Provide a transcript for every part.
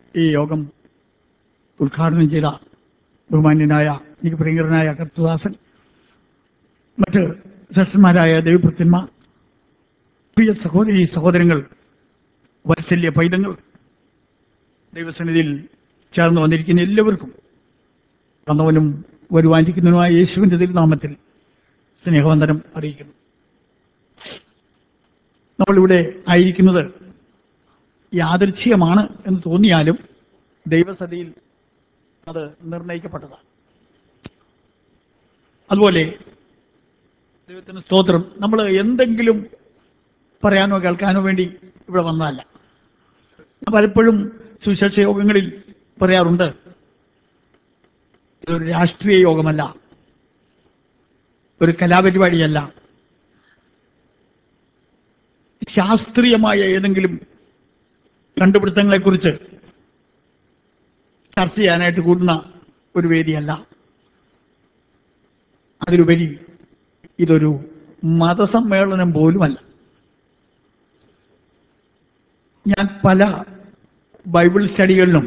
ഈ യോഗം ഉദ്ഘാടനം ചെയ്ത ബഹുമാന്യനായ എനിക്ക് പ്രിയങ്കരനായ കർത്തുദാസൻ മറ്റ് ശ്രേഷ്ഠന്മാരായ ദൈവഭൃത്യന്മാർ പ്രിയ സഹോദരി സഹോദരങ്ങൾ വാത്സല്യ പൈതങ്ങൾ ദൈവസന്നിധിയിൽ ചേർന്ന് വന്നിരിക്കുന്ന എല്ലാവർക്കും വന്നവനും വരുവാനിരിക്കുന്നതിനുമായ യേശുവിൻ്റെ തിരുനാമത്തിൽ സ്നേഹവന്ദനം അറിയിക്കുന്നു നമ്മളിവിടെ ആയിരിക്കുന്നത് യാദൃച്ഛികമാണ് എന്ന് തോന്നിയാലും ദൈവസതിയിൽ അത് നിർണയിക്കപ്പെട്ടതാണ് അതുപോലെ ദൈവത്തിന് സ്തോത്രം നമ്മൾ എന്തെങ്കിലും പറയാനോ കേൾക്കാനോ വേണ്ടി ഇവിടെ വന്നതല്ല ഞാൻ പലപ്പോഴും സുവിശേഷ യോഗങ്ങളിൽ പറയാറുണ്ട് ഇതൊരു രാഷ്ട്രീയ യോഗമല്ല ഒരു കലാപരിപാടിയല്ല ശാസ്ത്രീയമായ ഏതെങ്കിലും കണ്ടുപിടുത്തങ്ങളെക്കുറിച്ച് ചർച്ച ചെയ്യാനായിട്ട് കൂടുന്ന ഒരു വേദിയല്ല അതിലുപരി ഇതൊരു മതസമ്മേളനം പോലുമല്ല ഞാൻ പല ബൈബിൾ സ്റ്റഡികളിലും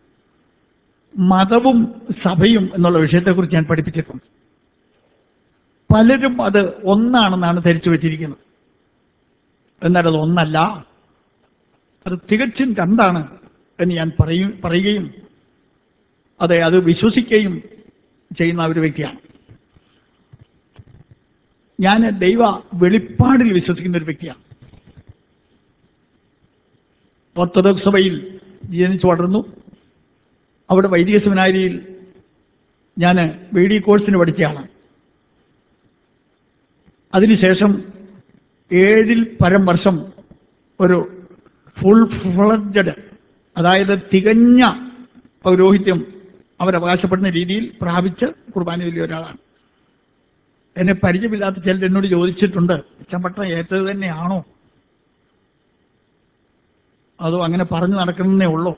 മതവും സഭയും എന്നുള്ള വിഷയത്തെക്കുറിച്ച് ഞാൻ പഠിപ്പിച്ചിട്ടുണ്ട് പലരും അത് ഒന്നാണെന്നാണ് ധരിച്ചു വെച്ചിരിക്കുന്നത് എന്നാൽ അത് ഒന്നല്ല അത് തികച്ചും രണ്ടാണ് എന്ന് ഞാൻ പറയും പറയുകയും അതെ അത് വിശ്വസിക്കുകയും ചെയ്യുന്ന ഒരു വ്യക്തിയാണ് ഞാൻ ദൈവ വെളിപ്പാടിൽ വിശ്വസിക്കുന്ന ഒരു വ്യക്തിയാണ് ഓർത്തഡോക്സ് സഭയിൽ ജനിച്ചു വളർന്നു അവിടെ വൈദിക സെമിനാരിയിൽ ഞാൻ ബി ഡി കോഴ്സിന് പഠിച്ചയാണ് അതിനുശേഷം ഏഴിൽ പരം വർഷം ഒരു ഫുൾ ഫ്ലഡ്ജഡ് അതായത് തികഞ്ഞ പൗരോഹിത്യം അവരവകാശപ്പെടുന്ന രീതിയിൽ പ്രാപിച്ച് കുർബാന വലിയ ഒരാളാണ് എന്നെ പരിചയമില്ലാത്ത ചിലർ എന്നോട് ചോദിച്ചിട്ടുണ്ട് ചമ്പട്ടം ഏറ്റത് തന്നെയാണോ അതോ അങ്ങനെ പറഞ്ഞു നടക്കുന്നേ ഉള്ളൂ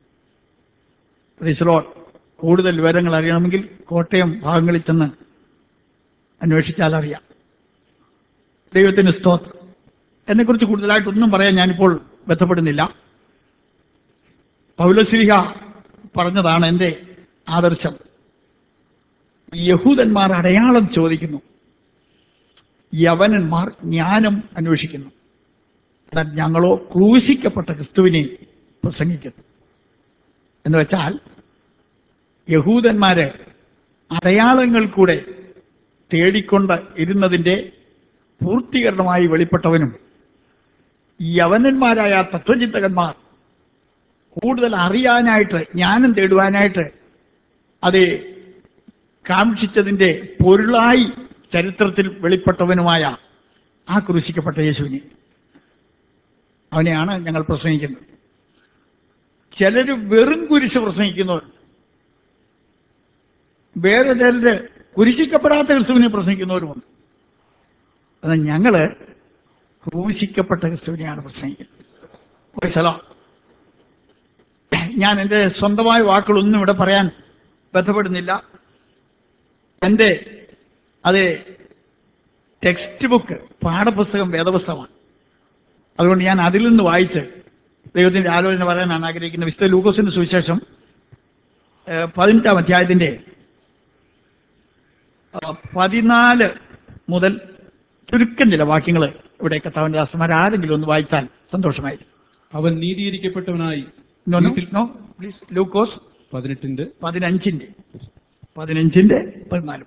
റിസറോ കൂടുതൽ വിവരങ്ങൾ അറിയണമെങ്കിൽ കോട്ടയം ഭാഗങ്ങളിൽ ചെന്ന് അന്വേഷിച്ചാൽ അറിയാം ദൈവത്തിന് സ്തോത്രം എന്നെക്കുറിച്ച് കൂടുതലായിട്ടൊന്നും പറയാൻ ഞാനിപ്പോൾ ബന്ധപ്പെടുന്നില്ല പൗലശ്രീഹ പറഞ്ഞതാണ് എൻ്റെ ആദർശം യഹൂദന്മാർ അടയാളം ചോദിക്കുന്നു യവനന്മാർ ജ്ഞാനം അന്വേഷിക്കുന്നു എന്നാൽ ഞങ്ങളോ ക്രൂശിക്കപ്പെട്ട ക്രിസ്തുവിനെ പ്രസംഗിക്കുന്നു എന്ന് വെച്ചാൽ യഹൂദന്മാര് അടയാളങ്ങൾ കൂടെ തേടിക്കൊണ്ട് ഇരുന്നതിൻ്റെ പൂർത്തീകരണമായി വെളിപ്പെട്ടവനും യവനന്മാരായ തത്വചിന്തകന്മാർ കൂടുതൽ അറിയാനായിട്ട് ജ്ഞാനം തേടുവാനായിട്ട് അത് കാക്ഷിച്ചതിൻ്റെ പൊരുളായി ചരിത്രത്തിൽ വെളിപ്പെട്ടവനുമായ ആ ക്രൂശിക്കപ്പെട്ട യേശുവിനെ അവനെയാണ് ഞങ്ങൾ പ്രസംഗിക്കുന്നത് ചിലർ വെറും കുരിശ് പ്രസംഗിക്കുന്നവർ വേറെ ചിലര് കുരിശിക്കപ്പെടാത്ത ക്രിസ്തുവിനെ പ്രസംഗിക്കുന്നവരുമുണ്ട് എന്നാൽ ഞങ്ങള് ക്രൂശിക്കപ്പെട്ട ക്രിസ്തുവിനെയാണ് പ്രസംഗിക്കുന്നത് ഒരു സ്ഥലം ഞാൻ എൻ്റെ സ്വന്തമായ വാക്കുകളൊന്നും ഇവിടെ പറയാൻ ബന്ധപ്പെടുന്നില്ല എൻ്റെ അത് ടെക്സ്റ്റ് ബുക്ക് പാഠപുസ്തകം വേദപുസ്തകമാണ് അതുകൊണ്ട് ഞാൻ അതിൽ നിന്ന് വായിച്ച് ദൈവത്തിൻ്റെ ആലോചന പറയാനാണ് ആഗ്രഹിക്കുന്നത് വിശുദ്ധ ലൂക്കോസിന്റെ സുവിശേഷം ഏഹ്, പതിനെട്ടാം അധ്യായത്തിൻ്റെ ആ, പതിനാല് മുതൽ ചുരുക്കം ചില വാക്യങ്ങൾ ഇവിടെ കർത്താവിൻ്റെ ദാസന്മാർ ആരെങ്കിലും ഒന്ന് വായിച്ചാൽ സന്തോഷമായി അവൻ നീതീകരിക്കപ്പെട്ടവനായി നോ നോ വീട്ടിൽ- നോ പ്ലീസ് ലൂക്കോസ് പതിനെട്ടിന്റെ പതിനഞ്ചിൻ്റെ പതിനഞ്ചിൻ്റെ പതിനാല്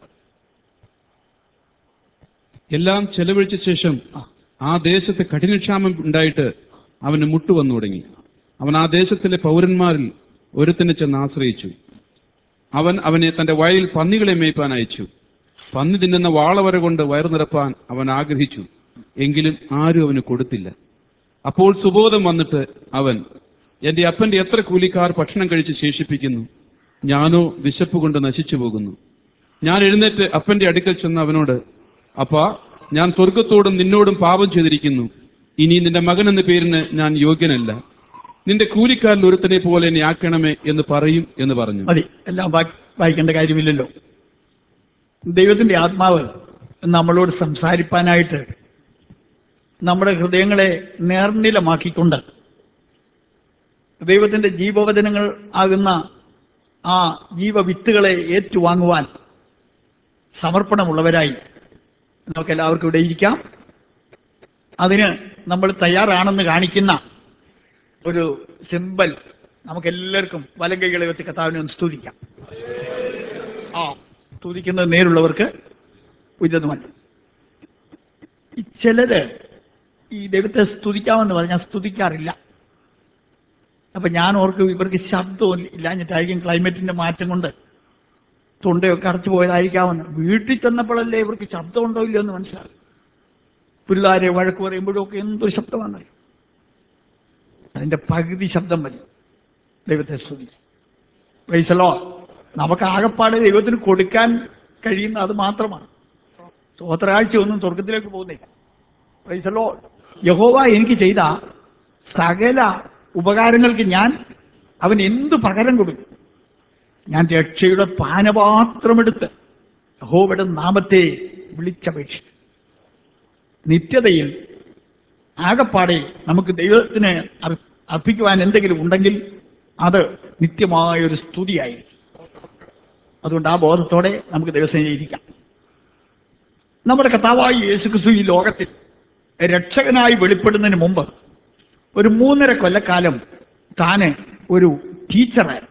എല്ലാം ചെലവഴിച്ച ശേഷം ആ. ആ ദേശത്ത് കഠിനക്ഷാമം ഉണ്ടായിട്ട് അവന് മുട്ടു വന്നു തുടങ്ങി അവൻ ആ ദേശത്തിലെ പൗരന്മാരിൽ ഒരുത്തനെ ചെന്ന് ആശ്രയിച്ചു അവൻ അവനെ തന്റെ വയലിൽ പന്നികളെ മേയ്പ്പാൻ അയച്ചു പന്നി തിന്നുന്ന വാളവര കൊണ്ട് വയറു നിറപ്പാൻ അവൻ ആഗ്രഹിച്ചു എങ്കിലും ആരും അവന് കൊടുത്തില്ല അപ്പോൾ സുബോധം വന്നിട്ട് അവൻ എന്റെ അപ്പന്റെ എത്ര കൂലിക്കാർ ഭക്ഷണം കഴിച്ച് ശേഷിപ്പിക്കുന്നു ഞാനോ വിശപ്പ് കൊണ്ട് നശിച്ചു പോകുന്നു ഞാൻ എഴുന്നേറ്റ് അപ്പന്റെ അടുക്കൽ ചെന്ന് അവനോട് അപ്പാ ഞാൻ സ്വർഗത്തോടും നിന്നോടും പാപം ചെയ്തിരിക്കുന്നു ഇനി നിന്റെ മകൻ എന്ന പേരിന് ഞാൻ യോഗ്യനല്ല നിന്റെ കൂലിക്കാരിൽ ഒരുത്തനെ പോലെ എന്നെ ആക്കണമേ എന്ന് പറയും എന്ന് പറഞ്ഞു മതി എല്ലാം വായി- വായിക്കേണ്ട കാര്യമില്ലല്ലോ ദൈവത്തിന്റെ ആത്മാവ് നമ്മളോട് സംസാരിപ്പാനായിട്ട് നമ്മുടെ ഹൃദയങ്ങളെ നേർനിലമാക്കിക്കൊണ്ട് ദൈവത്തിന്റെ ജീവവചനങ്ങൾ ആകുന്ന ആ ജീവവിത്തുകളെ ഏറ്റുവാങ്ങുവാൻ സമർപ്പണമുള്ളവരായി നമുക്ക് എല്ലാവർക്കും ഇവിടെ ഇരിക്കാം അതിന് നമ്മൾ തയ്യാറാണെന്ന് കാണിക്കുന്ന ഒരു സിമ്പൽ നമുക്ക് എല്ലാവർക്കും വലം കൈകളെ വെച്ച് കർത്താവിനെ ഒന്ന് സ്തുതിക്കാം ആ സ്തുതിക്കുന്നത് നേരുള്ളവർക്ക് ഉചിതമല്ല ഈ ചിലര് ഈ ദൈവത്തെ സ്തുതിക്കാമെന്ന് പറഞ്ഞാൽ സ്തുതിക്കാറില്ല അപ്പൊ ഞാൻ ഓർക്കും ഇവർക്ക് ശബ്ദം ഇല്ലാഞ്ഞിട്ടായിരിക്കും ക്ലൈമറ്റിന്റെ മാറ്റം കൊണ്ട് തൊണ്ടയൊക്കെ അടച്ചു പോയതായിരിക്കാമെന്ന് വീട്ടിൽ ചെന്നപ്പോഴല്ലേ ഇവർക്ക് ശബ്ദം ഉണ്ടോ ഇല്ലയോ എന്ന് മനസ്സിലാകും പിള്ളേരെ വഴക്ക് പറയുമ്പോഴും ഒക്കെ എന്തൊരു ശബ്ദമാണ് അതിന്റെ പകുതി ശബ്ദം മതി ദൈവത്തെ സ്തുതി വൈസലോ നമുക്ക് ആകപ്പാട് ദൈവത്തിന് കൊടുക്കാൻ കഴിയുന്ന അത് മാത്രമാണ് സ്വോത്രാഴ്ച ഒന്നും സ്വർഗത്തിലേക്ക് പോകുന്നില്ല വൈസലോ യഹോവ എനിക്ക് ചെയ്ത സകല ഉപകാരങ്ങൾക്ക് ഞാൻ അവൻ എന്ത് പകരം കൊടുക്കും ഞാൻ രക്ഷയുടെ പാനപാത്രമെടുത്ത് യഹോവയുടെ നാമത്തെ വിളിച്ചപേക്ഷിച്ചു നിത്യതയിൽ ആകപ്പാടെ നമുക്ക് ദൈവത്തിന് അർ- അർപ്പിക്കുവാൻ എന്തെങ്കിലും ഉണ്ടെങ്കിൽ അത് നിത്യമായൊരു സ്തുതിയായിരിക്കും അതുകൊണ്ട് ആ ബോധത്തോടെ നമുക്ക് ദിവസം ഇരിക്കാം നമ്മുടെ കഥാവായി യേശുക്രിസ്തു ഈ ലോകത്തിൽ രക്ഷകനായി വെളിപ്പെടുന്നതിന് മുമ്പ് ഒരു മൂന്നര കൊല്ലക്കാലം താന് ഒരു ടീച്ചറായിരുന്നു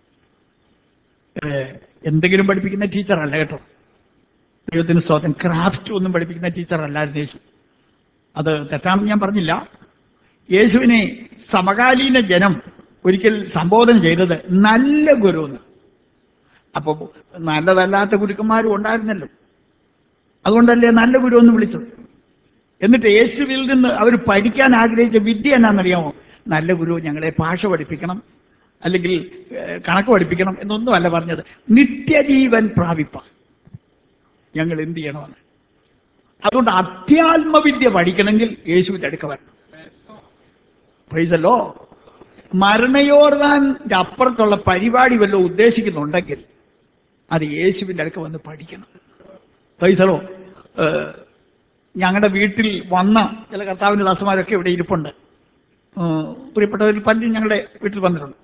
ഏഹ്, എന്തെങ്കിലും പഠിപ്പിക്കുന്ന ടീച്ചറല്ല കേട്ടോ ദൈവത്തിന് സ്വാതന്ത്ര്യം ക്രാഫ്റ്റ് ഒന്നും പഠിപ്പിക്കുന്ന ടീച്ചറല്ലായിരുന്നു യേശു അത് തെറ്റാണെന്ന് ഞാൻ പറഞ്ഞില്ല യേശുവിനെ സമകാലീന ജനം ഒരിക്കൽ സംബോധന ചെയ്തത് നല്ല ഗുരു എന്ന് അപ്പൊ നല്ലതല്ലാത്ത ഗുരുക്കന്മാരും ഉണ്ടായിരുന്നല്ലോ അതുകൊണ്ടല്ലേ നല്ല ഗുരു എന്ന് വിളിച്ചത് എന്നിട്ട് യേശുവിൽ നിന്ന് അവർ പഠിക്കാൻ ആഗ്രഹിച്ച വിദ്യ എന്നാണെന്നറിയാമോ നല്ല ഗുരു ഞങ്ങളെ ഭാഷ പഠിപ്പിക്കണം അല്ലെങ്കിൽ ഏഹ്, കണക്ക് പഠിപ്പിക്കണം എന്നൊന്നും അല്ല പറഞ്ഞത് നിത്യജീവൻ പ്രാപിപ്പാൻ ഞങ്ങൾ എന്ത് ചെയ്യണമെന്ന് അതുകൊണ്ട് അധ്യാത്മവിദ്യ പഠിക്കണമെങ്കിൽ യേശുവിന്റെ അടുക്ക വരണം പ്രൈസല്ലോ മരണയോർദാൻ്റെ അപ്പുറത്തുള്ള പരിപാടി വല്ലതും ഉദ്ദേശിക്കുന്നുണ്ടെങ്കിൽ അത് യേശുവിന്റെ അടുക്ക വന്ന് പഠിക്കണം പ്രൈസലോ ഞങ്ങളുടെ വീട്ടിൽ വന്ന ചില കർത്താവിൻ്റെ ദാസന്മാരൊക്കെ ഇവിടെ ഇരിപ്പുണ്ട് ഏഹ്, പ്രിയപ്പെട്ടവരിൽ പലരും ഞങ്ങളുടെ വീട്ടിൽ വന്നിട്ടുണ്ട്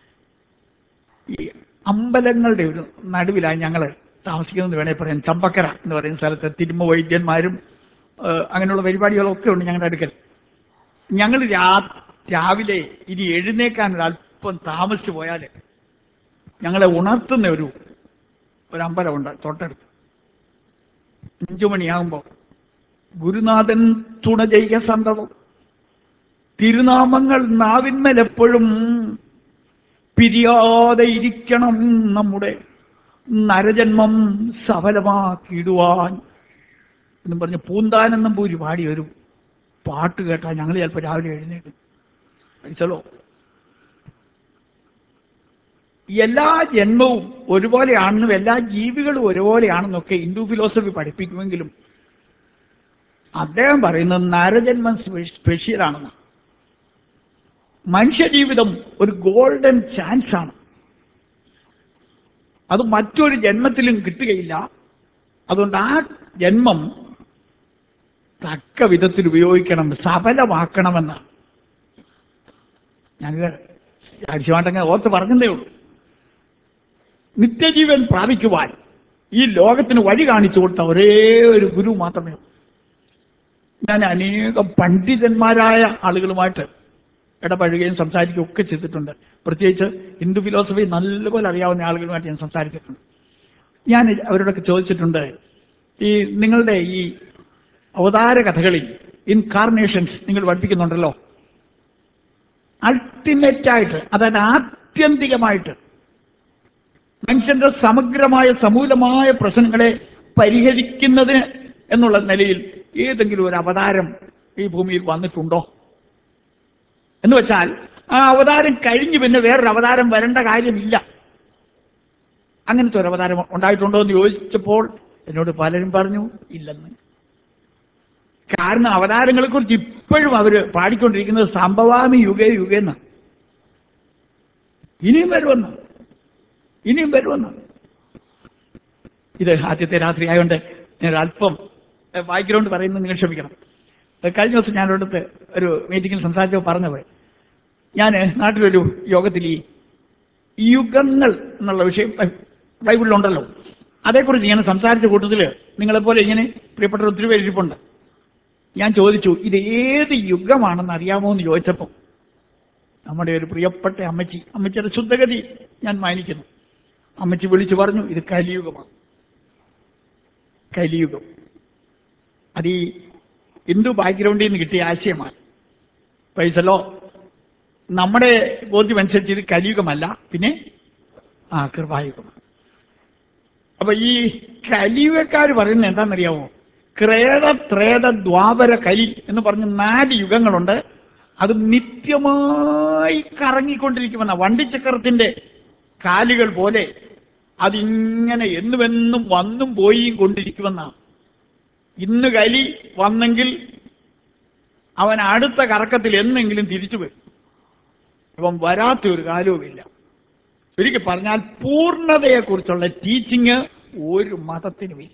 ഈ അമ്പലങ്ങളുടെ ഒരു നടുവിലാണ് ഞങ്ങൾ താമസിക്കുന്നത് വേണേൽ പറയാം ചമ്പക്കര എന്ന് പറയുന്ന സ്ഥലത്ത് തിരുമ വൈദ്യന്മാരും ഏഹ്, അങ്ങനെയുള്ള പരിപാടികളൊക്കെ ഉണ്ട് ഞങ്ങളുടെ അടുക്കൽ ഞങ്ങൾ രാ രാവിലെ ഇനി എഴുന്നേക്കാൻ ഒരു അല്പം താമസിച്ചു പോയാൽ ഞങ്ങളെ ഉണർത്തുന്ന ഒരു ഒരു അമ്പലമുണ്ട് തൊട്ടടുത്ത് അഞ്ചു മണിയാകുമ്പോൾ ഗുരുനാഥൻ തുണ ചെയ്യ സന്തതം തിരുനാമങ്ങൾ നാവിന്മേൽ എപ്പോഴും പിരിയാതെ ഇരിക്കണം നമ്മുടെ നരജന്മം സഫലമാക്കിയിടുവാൻ എന്നും പറഞ്ഞ് പൂന്താനം നമ്പൂരി പാടി ഒരു പാട്ട് കേട്ടാൽ ഞങ്ങൾ ചിലപ്പോൾ രാവിലെ എഴുന്നേക്കും മനസ്സിലോ എല്ലാ ജന്മവും ഒരുപോലെയാണെന്നും എല്ലാ ജീവികളും ഒരുപോലെയാണെന്നൊക്കെ ഹിന്ദു ഫിലോസഫി പഠിപ്പിക്കുമെങ്കിലും അദ്ദേഹം പറയുന്നത് നരജന്മം സ്പെ- സ്പെഷ്യലാണെന്ന് മനുഷ്യജീവിതം ഒരു ഗോൾഡൻ ചാൻസ് ആണ് അത് മറ്റൊരു ജന്മത്തിലും കിട്ടുകയില്ല അതുകൊണ്ട് ആ ജന്മം തക്ക വിധത്തിൽ ഉപയോഗിക്കണം സഫലമാക്കണമെന്ന് ഞങ്ങൾ ആവശ്യമായിട്ടങ്ങനെ ഓർത്ത് പറഞ്ഞതേ ഉള്ളൂ നിത്യജീവൻ പ്രാപിക്കുവാൻ ഈ ലോകത്തിന് വഴി കാണിച്ചു കൊടുത്ത ഒരേ ഒരു ഗുരു മാത്രമേ ഉള്ളൂ ഞാൻ അനേകം പണ്ഡിതന്മാരായ ആളുകളുമായിട്ട് ഇടപഴകുകയും സംസാരിക്കുകയും ഒക്കെ ചെയ്തിട്ടുണ്ട് പ്രത്യേകിച്ച് ഹിന്ദു ഫിലോസഫി നല്ലപോലെ അറിയാവുന്ന ആളുകളുമായിട്ട് ഞാൻ സംസാരിച്ചിട്ടുണ്ട് ഞാൻ അവരോടൊക്കെ ചോദിച്ചിട്ടുണ്ട് ഈ നിങ്ങളുടെ ഈ അവതാര കഥകളിൽ ഇൻകാർണേഷൻസ് നിങ്ങൾ പഠിപ്പിക്കുന്നുണ്ടല്ലോ അൾട്ടിമേറ്റ് ആയിട്ട് അതായത് ആത്യന്തികമായിട്ട് മനുഷ്യന്റെ സമഗ്രമായ സമൂലമായ പ്രശ്നങ്ങളെ പരിഹരിക്കുന്നതിന് എന്നുള്ള നിലയിൽ ഏതെങ്കിലും ഒരു അവതാരം ഈ ഭൂമിയിൽ വന്നിട്ടുണ്ടോ എന്ന് വെച്ചാൽ ആ അവതാരം കഴിഞ്ഞ് പിന്നെ വേറൊരു അവതാരം വരേണ്ട കാര്യമില്ല അങ്ങനത്തെ ഒരു അവതാരം ഉണ്ടായിട്ടുണ്ടോ എന്ന് ചോദിച്ചപ്പോൾ എന്നോട് പലരും പറഞ്ഞു ഇല്ലെന്ന് കാരണം അവതാരങ്ങളെ കുറിച്ച് ഇപ്പോഴും അവര് പാടിക്കൊണ്ടിരിക്കുന്നത് സംഭവാമി യുഗേ യുഗേന്ന് ഇനിയും വരുമെന്ന് ഇനിയും വരുമെന്ന് ഇത് ആദ്യത്തെ രാത്രി ആയതുകൊണ്ട് ഞാൻ അല്പം ബാക്ക്ഗ്രൗണ്ട് പറയുന്നത് നിങ്ങൾ ക്ഷമിക്കണം ഏഹ് കഴിഞ്ഞ ദിവസം ഞാൻ അവിടുത്തെ ഒരു മീറ്റിങ്ങിൽ സംസാരിച്ചപ്പോൾ പറഞ്ഞത് ഞാൻ നാട്ടിലൊരു യോഗത്തിൽ ഈ യുഗങ്ങൾ എന്നുള്ള വിഷയം ബൈ- ബൈബിളിലുണ്ടല്ലോ അതേക്കുറിച്ച് ഇങ്ങനെ സംസാരിച്ച കൂട്ടത്തിൽ നിങ്ങളെപ്പോലെ ഇങ്ങനെ പ്രിയപ്പെട്ട ഒത്തിരി പേര് ഇരിപ്പുണ്ട് ഞാൻ ചോദിച്ചു ഇത് ഏത് യുഗമാണെന്ന് അറിയാമോ എന്ന് ചോദിച്ചപ്പോൾ നമ്മുടെ ഒരു പ്രിയപ്പെട്ട അമ്മച്ചി അമ്മച്ചിയുടെ ശുദ്ധഗതി ഞാൻ മാനിക്കുന്നു അമ്മച്ചി വിളിച്ചു പറഞ്ഞു ഇത് കലിയുഗമാണ് കലിയുഗം അത് ഈ ഹിന്ദു ബാക്ക്ഗ്രൗണ്ടിൽ നിന്ന് കിട്ടിയ ആശയമാണ് പൈസലോ നമ്മുടെ ബോധ്യം അനുസരിച്ച് ഇത് കലിയുഗമല്ല പിന്നെ ആ കൃപായുഗമാണ് അപ്പൊ ഈ കലിയുഗക്കാർ പറയുന്നത് എന്താണെന്നറിയാമോ ക്രേത ത്രേത ദ്വാപര കലി എന്ന് പറഞ്ഞ നാല് യുഗങ്ങളുണ്ട് അത് നിത്യമായി കറങ്ങിക്കൊണ്ടിരിക്കുമെന്ന വണ്ടിച്ചക്രത്തിന്റെ കാലുകൾ പോലെ അതിങ്ങനെ എന്നുമെന്നും വന്നും പോയും കൊണ്ടിരിക്കുമെന്നാണ് ഇന്ന് കലി വന്നെങ്കിൽ അവൻ അടുത്ത കറക്കത്തിൽ എന്നെങ്കിലും തിരിച്ചു വരും ഇവൻ വരാത്ത ഒരു കാലവുമില്ല ചുരുക്കി പറഞ്ഞാൽ പൂർണ്ണതയെക്കുറിച്ചുള്ള ടീച്ചിങ് ഒരു മതത്തിനുമില്ല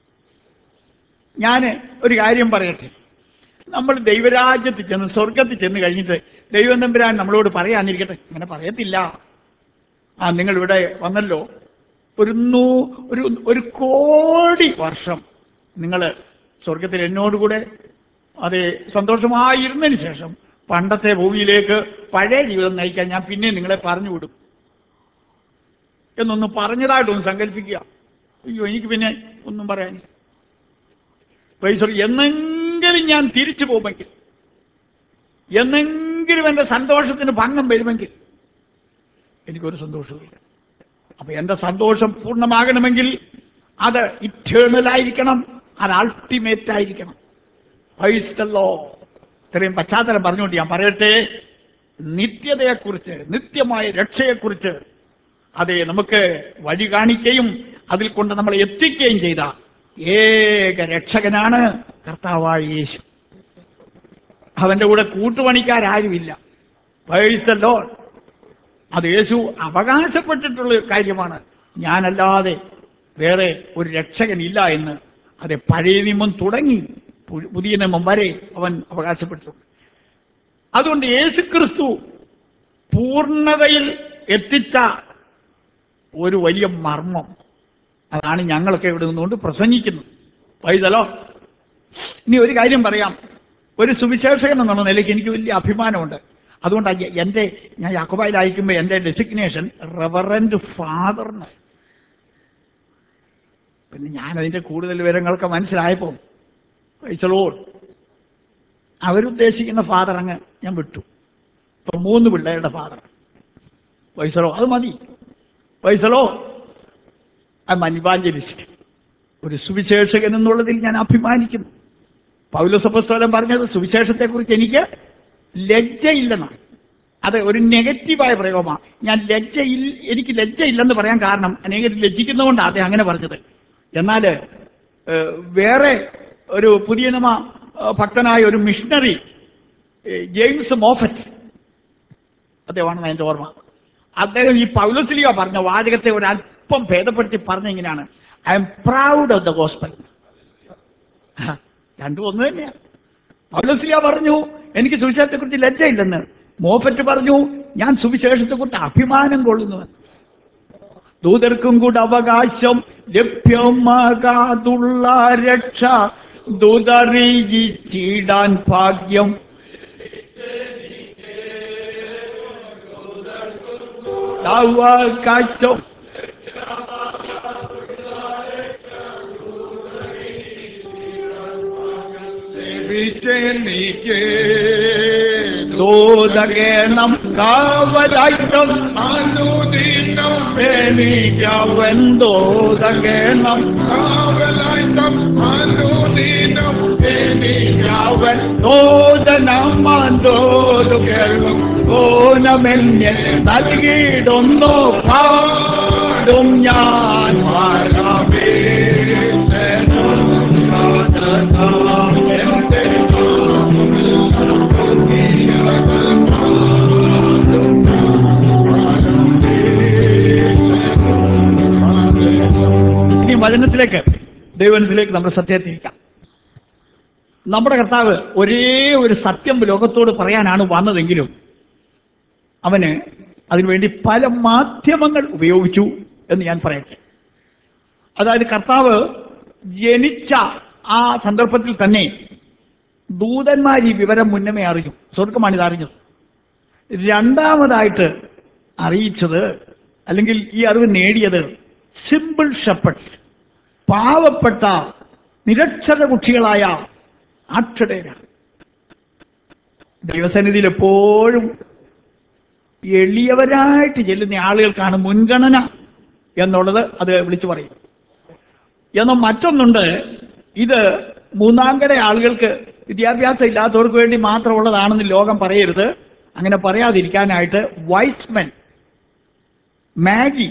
ഞാൻ ഒരു കാര്യം പറയട്ടെ നമ്മൾ ദൈവരാജ്യത്തിൽ ചെന്ന് സ്വർഗത്തിൽ ചെന്ന് കഴിഞ്ഞിട്ട് ദൈവം തമ്പുരാൻ നമ്മളോട് പറയാനിരിക്കട്ടെ അങ്ങനെ പറയത്തില്ല ആ നിങ്ങൾ ഇവിടെ വന്നല്ലോ ഒരു നൂ ഒരു ഒരു കോടി വർഷം നിങ്ങൾ സ്വർഗത്തിൽ എന്നോടുകൂടെ അത് സന്തോഷമായിരുന്നതിന് ശേഷം പണ്ടത്തെ ഭൂമിയിലേക്ക് പഴയ ജീവിതം നയിക്കാൻ ഞാൻ പിന്നെ നിങ്ങളെ പറഞ്ഞു വിടും എന്നൊന്ന് പറഞ്ഞതായിട്ടൊന്ന് സങ്കല്പിക്കുക അയ്യോ എനിക്ക് പിന്നെ ഒന്നും പറയാൻ പൈസ എന്നെങ്കിലും ഞാൻ തിരിച്ചു പോകുമെങ്കിൽ എന്നെങ്കിലും എൻ്റെ സന്തോഷത്തിന് ഭംഗം വരുമെങ്കിൽ എനിക്കൊരു സന്തോഷവുമില്ല അപ്പൊ എൻ്റെ സന്തോഷം പൂർണ്ണമാകണമെങ്കിൽ അത് ഇറ്റേണൽ ആയിരിക്കണം അത് അൾട്ടിമേറ്റ് ആയിരിക്കണം പൈസല്ലോ ഇത്രയും പശ്ചാത്തലം പറഞ്ഞുകൊണ്ട് ഞാൻ പറയട്ടെ നിത്യതയെക്കുറിച്ച് നിത്യമായ രക്ഷയെക്കുറിച്ച് അതെ നമുക്ക് വഴി കാണിക്കുകയും അതിൽ കൊണ്ട് നമ്മളെ എത്തിക്കുകയും ചെയ്ത ഏക രക്ഷകനാണ് കർത്താവായ യേശു അവന്റെ കൂടെ കൂട്ടുപണിക്കാരാരുമില്ല പൈസല്ലോ അത് യേശു അവകാശപ്പെട്ടിട്ടുള്ള കാര്യമാണ് ഞാനല്ലാതെ വേറെ ഒരു രക്ഷകനില്ല എന്ന് അത് പഴയ നിയമം തുടങ്ങി പു- പുതിയ നിയമം വരെ അവൻ അവകാശപ്പെട്ടു അതുകൊണ്ട് യേശു ക്രിസ്തു പൂർണ്ണതയിൽ എത്തിച്ച ഒരു വലിയ മർമ്മം അതാണ് ഞങ്ങളൊക്കെ ഇവിടെ നിന്നുകൊണ്ട് പ്രസംഗിക്കുന്നത് പൈതലോ ഇനി ഒരു കാര്യം പറയാം ഒരു സുവിശേഷകൻ എന്നുള്ള നിലയ്ക്ക് എനിക്ക് വലിയ അഭിമാനമുണ്ട് അതുകൊണ്ട് എൻ്റെ ഞാൻ യാക്കോബായിൽ അയക്കുമ്പോൾ എൻ്റെ ഡെസിഗ്നേഷൻ റെവറൻറ്റ് ഫാദറിന് പിന്നെ ഞാൻ അതിൻ്റെ കൂടുതൽ വിവരങ്ങളൊക്കെ മനസ്സിലായപ്പോൾ പൈസലോ അവരുദ്ദേശിക്കുന്ന ഫാദർ അങ്ങ് ഞാൻ വിട്ടു ഇപ്പൊ മൂന്ന് പിള്ളേരുടെ ഫാദർ പൈസലോ അത് മതി പൈസലോ ഐ മനിവാഞ്ചലിസ്റ്റ് ഒരു സുവിശേഷകൻ എന്നുള്ളതിൽ ഞാൻ അഭിമാനിക്കുന്നു പൗലസപസ്തോലം പറഞ്ഞത് സുവിശേഷത്തെക്കുറിച്ച് എനിക്ക് ലജ്ജയില്ലെന്നാണ് അത് ഒരു നെഗറ്റീവായ പ്രയോഗമാണ് ഞാൻ ലജ്ജയിൽ എനിക്ക് ലജ്ജയില്ലെന്ന് പറയാൻ കാരണം അനേകം ലജ്ജിക്കുന്നതുകൊണ്ടാണ് അദ്ദേഹം അങ്ങനെ പറഞ്ഞത് എന്നാൽ ഏഹ്, വേറെ ഒരു പുതിയ നമ ഏഹ്, ഭക്തനായ ഒരു മിഷണറി ഏഹ്, ജെയിംസ് മോഫറ്റ് അദ്ദേഹമാണ് എൻ്റെ ഓർമ്മ അദ്ദേഹം ഈ പൗലസിലിയ പറഞ്ഞ വാചകത്തെ ഒരു അല്പം ഭേദപ്പെടുത്തി പറഞ്ഞ ഇങ്ങനെയാണ് I am proud of the gospel രണ്ടും ഒന്ന് തന്നെയാണ് പൗലസിലിയ പറഞ്ഞു എനിക്ക് സുവിശേഷത്തെക്കുറിച്ച് ലജ്ജയില്ലെന്ന് മോഫറ്റ് പറഞ്ഞു ഞാൻ സുവിശേഷത്തെക്കുറിച്ച് അഭിമാനം കൊള്ളുന്നു ദൂതർക്കും കൂടെ അവകാശം ലഭ്യമാകാതുള്ള രക്ഷ ദൂതറിയിച്ചിടാൻ ഭാഗ്യം അവകാശം വിജനിക്ക് ദൂതഗേണം കാവലായിട്ടും അനുദിനം എനിക്കവൻ ദൂതഗേണം കാവലായിട്ടും അനുദിനം അവൻ തോതനമാന്തോതു കേൾക്കും ഓനമെന്നെ നൽകിയിടുന്നു പാടും ഞാൻ മാറാമേ ഇനി വചനത്തിലേക്ക് ദൈവത്തിലേക്ക് നമ്മുടെ സത്യത്തിരിക്കാം നമ്മുടെ കർത്താവ് ഒരേ ഒരു സത്യം ലോകത്തോട് പറയാനാണ് വന്നതെങ്കിലും അവന് അതിനുവേണ്ടി പല മാധ്യമങ്ങൾ ഉപയോഗിച്ചു എന്ന് ഞാൻ പറയട്ടെ അതായത് കർത്താവ് ജനിച്ച ആ സന്ദർഭത്തിൽ തന്നെ ദൂതന്മാർ ഈ വിവരം മുന്നമേ അറിഞ്ഞു സ്വർഗമാണ് ഇത് അറിഞ്ഞത് രണ്ടാമതായിട്ട് അറിയിച്ചത് അല്ലെങ്കിൽ ഈ അറിവ് നേടിയത് സിമ്പിൾ ഷെപ്പഡ് പാവപ്പെട്ട നിരക്ഷര കുട്ടികളായ ആട്ടിടയരാണ് ദൈവസന്നിധിയിൽ എപ്പോഴും എളിയവരായിട്ട് ചെല്ലുന്ന ആളുകൾക്കാണ് മുൻഗണന എന്നുള്ളത് അത് വിളിച്ചു പറയും എന്നാൽ മറ്റൊന്നുണ്ട് ഇത് മൂന്നാംകര ആളുകൾക്ക് വിദ്യാഭ്യാസം ഇല്ലാത്തവർക്ക് വേണ്ടി മാത്രമുള്ളതാണെന്ന് ലോകം പറയരുത് അങ്ങനെ പറയാതിരിക്കാനായിട്ട് വൈസ്മെൻ മാഗി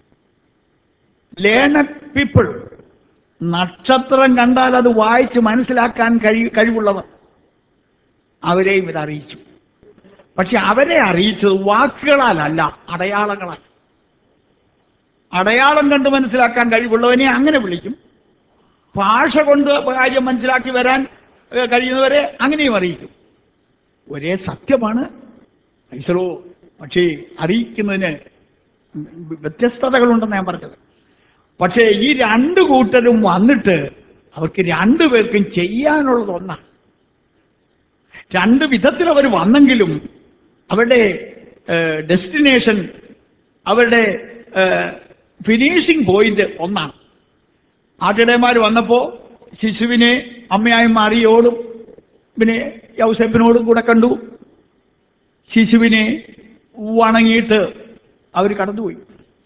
ലേണഡ് പീപ്പിൾ നക്ഷത്രം കണ്ടാൽ അത് വായിച്ച് മനസ്സിലാക്കാൻ കഴി കഴിവുള്ളവർ അവരെയും ഇത് അറിയിച്ചു പക്ഷെ അവരെ അറിയിച്ചത് വാക്കുകളാലല്ല അടയാളങ്ങളാൽ അടയാളം കണ്ട് മനസ്സിലാക്കാൻ കഴിവുള്ളവനെ അങ്ങനെ വിളിക്കും ഭാഷ കൊണ്ട് കാര്യം മനസ്സിലാക്കി വരാൻ ഏഹ്, കഴിയുന്നവരെ അങ്ങനെയും അറിയിക്കും ഒരേ സത്യമാണ് ഐസറോ പക്ഷേ അറിയിക്കുന്നതിന് വ്യത്യസ്തതകളുണ്ടെന്ന് ഞാൻ പറഞ്ഞത് പക്ഷേ ഈ രണ്ട് കൂട്ടരും വന്നിട്ട് അവർക്ക് രണ്ടുപേർക്കും ചെയ്യാനുള്ളത് ഒന്നാണ് രണ്ട് വിധത്തിൽ അവർ വന്നെങ്കിലും അവരുടെ ഡെസ്റ്റിനേഷൻ അവരുടെ ഫിനിഷിംഗ് പോയിന്റ് ഒന്നാണ് ആട്ടിടയന്മാർ വന്നപ്പോൾ ശിശുവിനെ അമ്മയായി മാറിയോടും പിന്നെ യൗസേപ്പിനോടും കൂടെ കണ്ടു ശിശുവിനെ വണങ്ങിയിട്ട് അവർ കടന്നുപോയി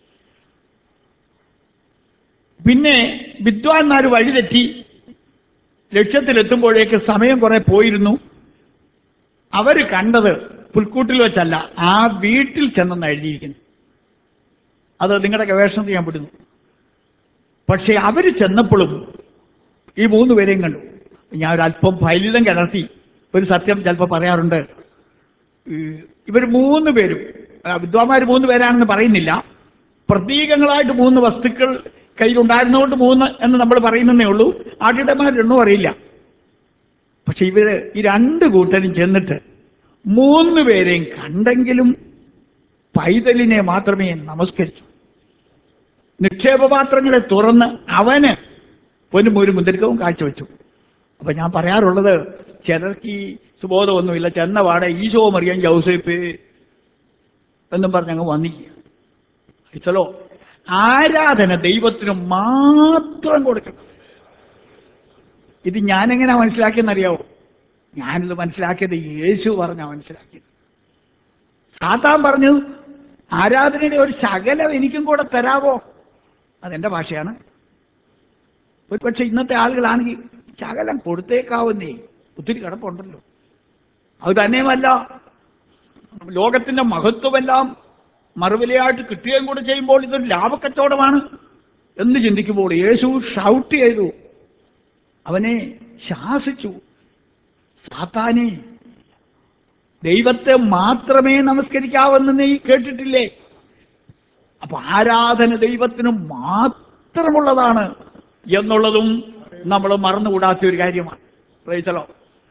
പിന്നെ വിദ്വാൻമാർ വഴിതെറ്റി ലക്ഷ്യത്തിലെത്തുമ്പോഴേക്ക് സമയം കുറെ പോയിരുന്നു അവർ കണ്ടത് പുൽക്കൂട്ടിൽ വെച്ചല്ല ആ വീട്ടിൽ ചെന്നെന്ന് എഴുതിയിരിക്കുന്നു അത് നിങ്ങളുടെ ഗവേഷണത്തിൽ ഞാൻ വിടുന്നു പക്ഷേ അവർ ചെന്നപ്പോഴും ഈ മൂന്ന് പേരെയും കണ്ടു ഞാൻ ഒരു അല്പം ഫലിതം കിടത്തി ഒരു സത്യം ചിലപ്പോൾ പറയാറുണ്ട് ഇവർ മൂന്ന് പേരും വിദ്വാന്മാർ മൂന്ന് പേരാണെന്ന് പറയുന്നില്ല പ്രതീകങ്ങളായിട്ട് മൂന്ന് വസ്തുക്കൾ കയ്യിലുണ്ടായിരുന്നുകൊണ്ട് മൂന്ന് എന്ന് നമ്മൾ പറയുന്നതേ ഉള്ളൂ ആട്ടിടന്മാർ രണ്ടും അറിയില്ല പക്ഷെ ഇവര് ഈ രണ്ട് കൂട്ടരും ചെന്നിട്ട് മൂന്ന് പേരെയും കണ്ടെങ്കിലും പൈതലിനെ മാത്രമേ നമസ്കരിച്ചു നിക്ഷേപപാത്രങ്ങളെ തുറന്ന് അവന് പൊന്നും ഒരു മുന്തിരിക്കവും കാഴ്ചവെച്ചു അപ്പൊ ഞാൻ പറയാറുള്ളത് ചിലർക്ക് ഈ സുബോധമൊന്നുമില്ല ചെന്ന പാടെ ഈശോ മറിയാൻ ജൗസേപ്പ് എന്നും പറഞ്ഞങ്ങ് വന്നിക്കുക ഇച്ചലോ ആരാധന ദൈവത്തിന് മാത്രം കൊടുക്കണം ഇത് ഞാനെങ്ങനെ മനസ്സിലാക്കിയെന്നറിയാവോ ഞാനിത് മനസ്സിലാക്കിയത് യേശു പറഞ്ഞാ മനസ്സിലാക്കിയത് സാത്താൻ പറഞ്ഞു ആരാധനയുടെ ഒരു ശകലം എനിക്കും കൂടെ തരാവോ അതെന്റെ ഭാഷയാണ് ഒരു പക്ഷെ ഇന്നത്തെ ആളുകളാണെങ്കിൽ ശകലം കൊടുത്തേക്കാവുന്നേ ഒത്തിരി കിടപ്പുണ്ടല്ലോ അത് തന്നെയുമല്ല ലോകത്തിന്റെ മഹത്വമെല്ലാം മറുവിലയായിട്ട് കിട്ടുകയും കൂടെ ചെയ്യുമ്പോൾ ഇതൊരു ലാഭക്കച്ചവടമാണ് എന്ന് ചിന്തിക്കുമ്പോൾ യേശു ഷൗട്ട് ചെയ്തു അവനെ ശാസിച്ചു സാത്താനെ ദൈവത്തെ മാത്രമേ നമസ്കരിക്കാവെന്ന് നീ കേട്ടിട്ടില്ലേ അപ്പൊ ആരാധന ദൈവത്തിന് മാത്രമുള്ളതാണ് എന്നുള്ളതും നമ്മൾ മറന്നുകൂടാത്ത ഒരു കാര്യമാണ് പ്രൈസലോ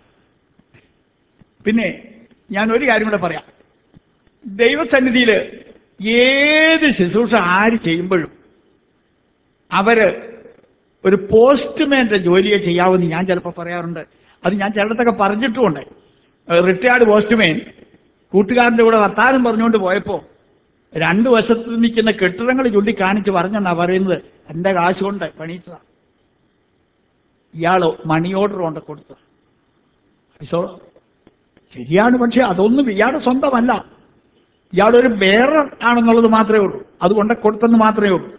പിന്നെ ഞാൻ ഒരു കാര്യം കൂടെ പറയാം ദൈവസന്നിധിയിൽ ഏത് ശുശ്രൂഷ ആര് ചെയ്യുമ്പോഴും അവര് ഒരു പോസ്റ്റ്മാൻ്റെ ജോലിയെ ചെയ്യാമെന്ന് ഞാൻ ചിലപ്പോൾ പറയാറുണ്ട് അത് ഞാൻ ചിലടത്തൊക്കെ പറഞ്ഞിട്ടുമുണ്ട് റിട്ടയർഡ് പോസ്റ്റ്മാൻ കൂട്ടുകാരൻ്റെ കൂടെ വർത്താനം പറഞ്ഞുകൊണ്ട് പോയപ്പോൾ രണ്ട് വശത്ത് നിൽക്കുന്ന കെട്ടിടങ്ങൾ ചൂണ്ടിക്കാണിച്ച് പറഞ്ഞെന്നാ പറയുന്നത് എൻ്റെ കാശ് കൊണ്ട് പണിയിച്ചതാണ് ഇയാൾ മണി ഓർഡർ കൊണ്ട് കൊടുത്തത് സോ ശരിയാണ് പക്ഷെ അതൊന്നും ഇയാളുടെ സ്വന്തമല്ല ഇയാളൊരു ബേറർ ആണെന്നുള്ളത് മാത്രമേ ഉള്ളൂ അതുകൊണ്ട് കൊടുത്തെന്ന് മാത്രമേ ഉള്ളൂ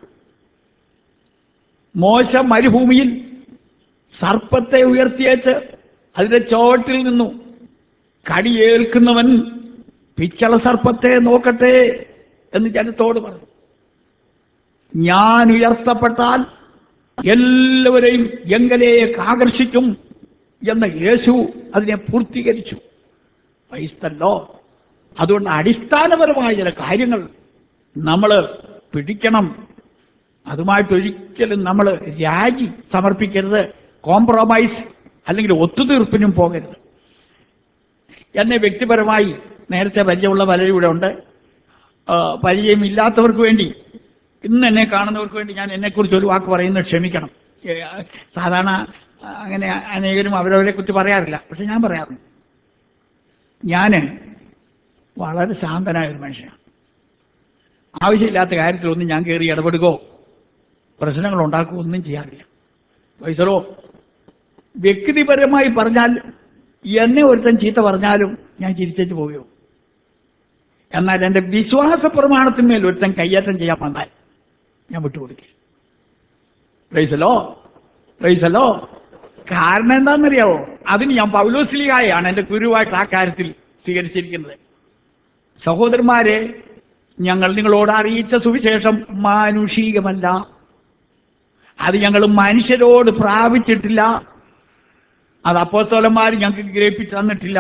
മോശ മരുഭൂമിയിൽ സർപ്പത്തെ ഉയർത്തിയേച്ച് അതിന്റെ ചോട്ടിൽ നിന്നു കടിയേൽക്കുന്നവൻ പിച്ചള സർപ്പത്തെ നോക്കട്ടെ എന്ന് ജനത്തോട് പറഞ്ഞു ഞാൻ ഉയർത്തപ്പെട്ടാൽ എല്ലാവരെയും എങ്കലേക്ക് ആകർഷിക്കും എന്ന യേശു അതിനെ പൂർത്തീകരിച്ചു ക്രൈസ്തല്ലോ അതുകൊണ്ട് അടിസ്ഥാനപരമായ ചില കാര്യങ്ങൾ നമ്മൾ പിടിക്കണം അതുമായിട്ട് ഒരിക്കലും നമ്മൾ രാജി സമർപ്പിക്കരുത് കോംപ്രമൈസ് അല്ലെങ്കിൽ ഒത്തുതീർപ്പിനും പോകരുത് എന്നെ വ്യക്തിപരമായി നേരത്തെ പരിചയമുള്ള പലരും ഇവിടെ ഉണ്ട് ആ, പരിചയമില്ലാത്തവർക്ക് വേണ്ടി ഇന്ന് എന്നെ കാണുന്നവർക്ക് വേണ്ടി ഞാൻ എന്നെക്കുറിച്ച് ഒരു വാക്ക് പറയുന്നത് ക്ഷമിക്കണം ഏ, സാധാരണ ആ, അങ്ങനെ അനേകരും അവരവരെ കുറിച്ച് പറയാറില്ല പക്ഷെ ഞാൻ പറയാറുണ്ട് ഞാൻ വളരെ ശാന്തനായ ഒരു മനുഷ്യനാണ് ആവശ്യമില്ലാത്ത കാര്യത്തിലൊന്നും ഞാൻ കയറി ഇടപെടുകയോ പ്രശ്നങ്ങൾ ഉണ്ടാക്കുകയോ ഒന്നും ചെയ്യാറില്ല വൈസറോ വ്യക്തിപരമായി പറഞ്ഞാൽ എന്നെ ഒരുത്തൻ ചീത്ത പറഞ്ഞാലും ഞാൻ ചിരിച്ചു പോവുകയോ എന്നാൽ എൻ്റെ വിശ്വാസ പ്രമാണത്തിന്മേൽ ഒരുത്തൻ കയ്യേറ്റം ചെയ്യാൻ വന്നാൽ ഞാൻ വിട്ടുകൊടുക്കുക റൈസലോ റൈസലോ കാരണം എന്താണെന്നറിയാവോ അതിന് ഞാൻ പൗലോസ്ലിഹായാണ് എൻ്റെ ഗുരുവായിട്ട് ആ കാര്യത്തിൽ സ്വീകരിച്ചിരിക്കുന്നത് സഹോദരന്മാരെ ഞങ്ങൾ നിങ്ങളോട് അറിയിച്ച സുവിശേഷം മാനുഷികമല്ല അത് ഞങ്ങൾ മനുഷ്യരോട് പ്രാപിച്ചിട്ടില്ല അത് അപ്പോസ്തോലന്മാർ ഞങ്ങൾക്ക് ഗ്രഹിപ്പിച്ചു തന്നിട്ടില്ല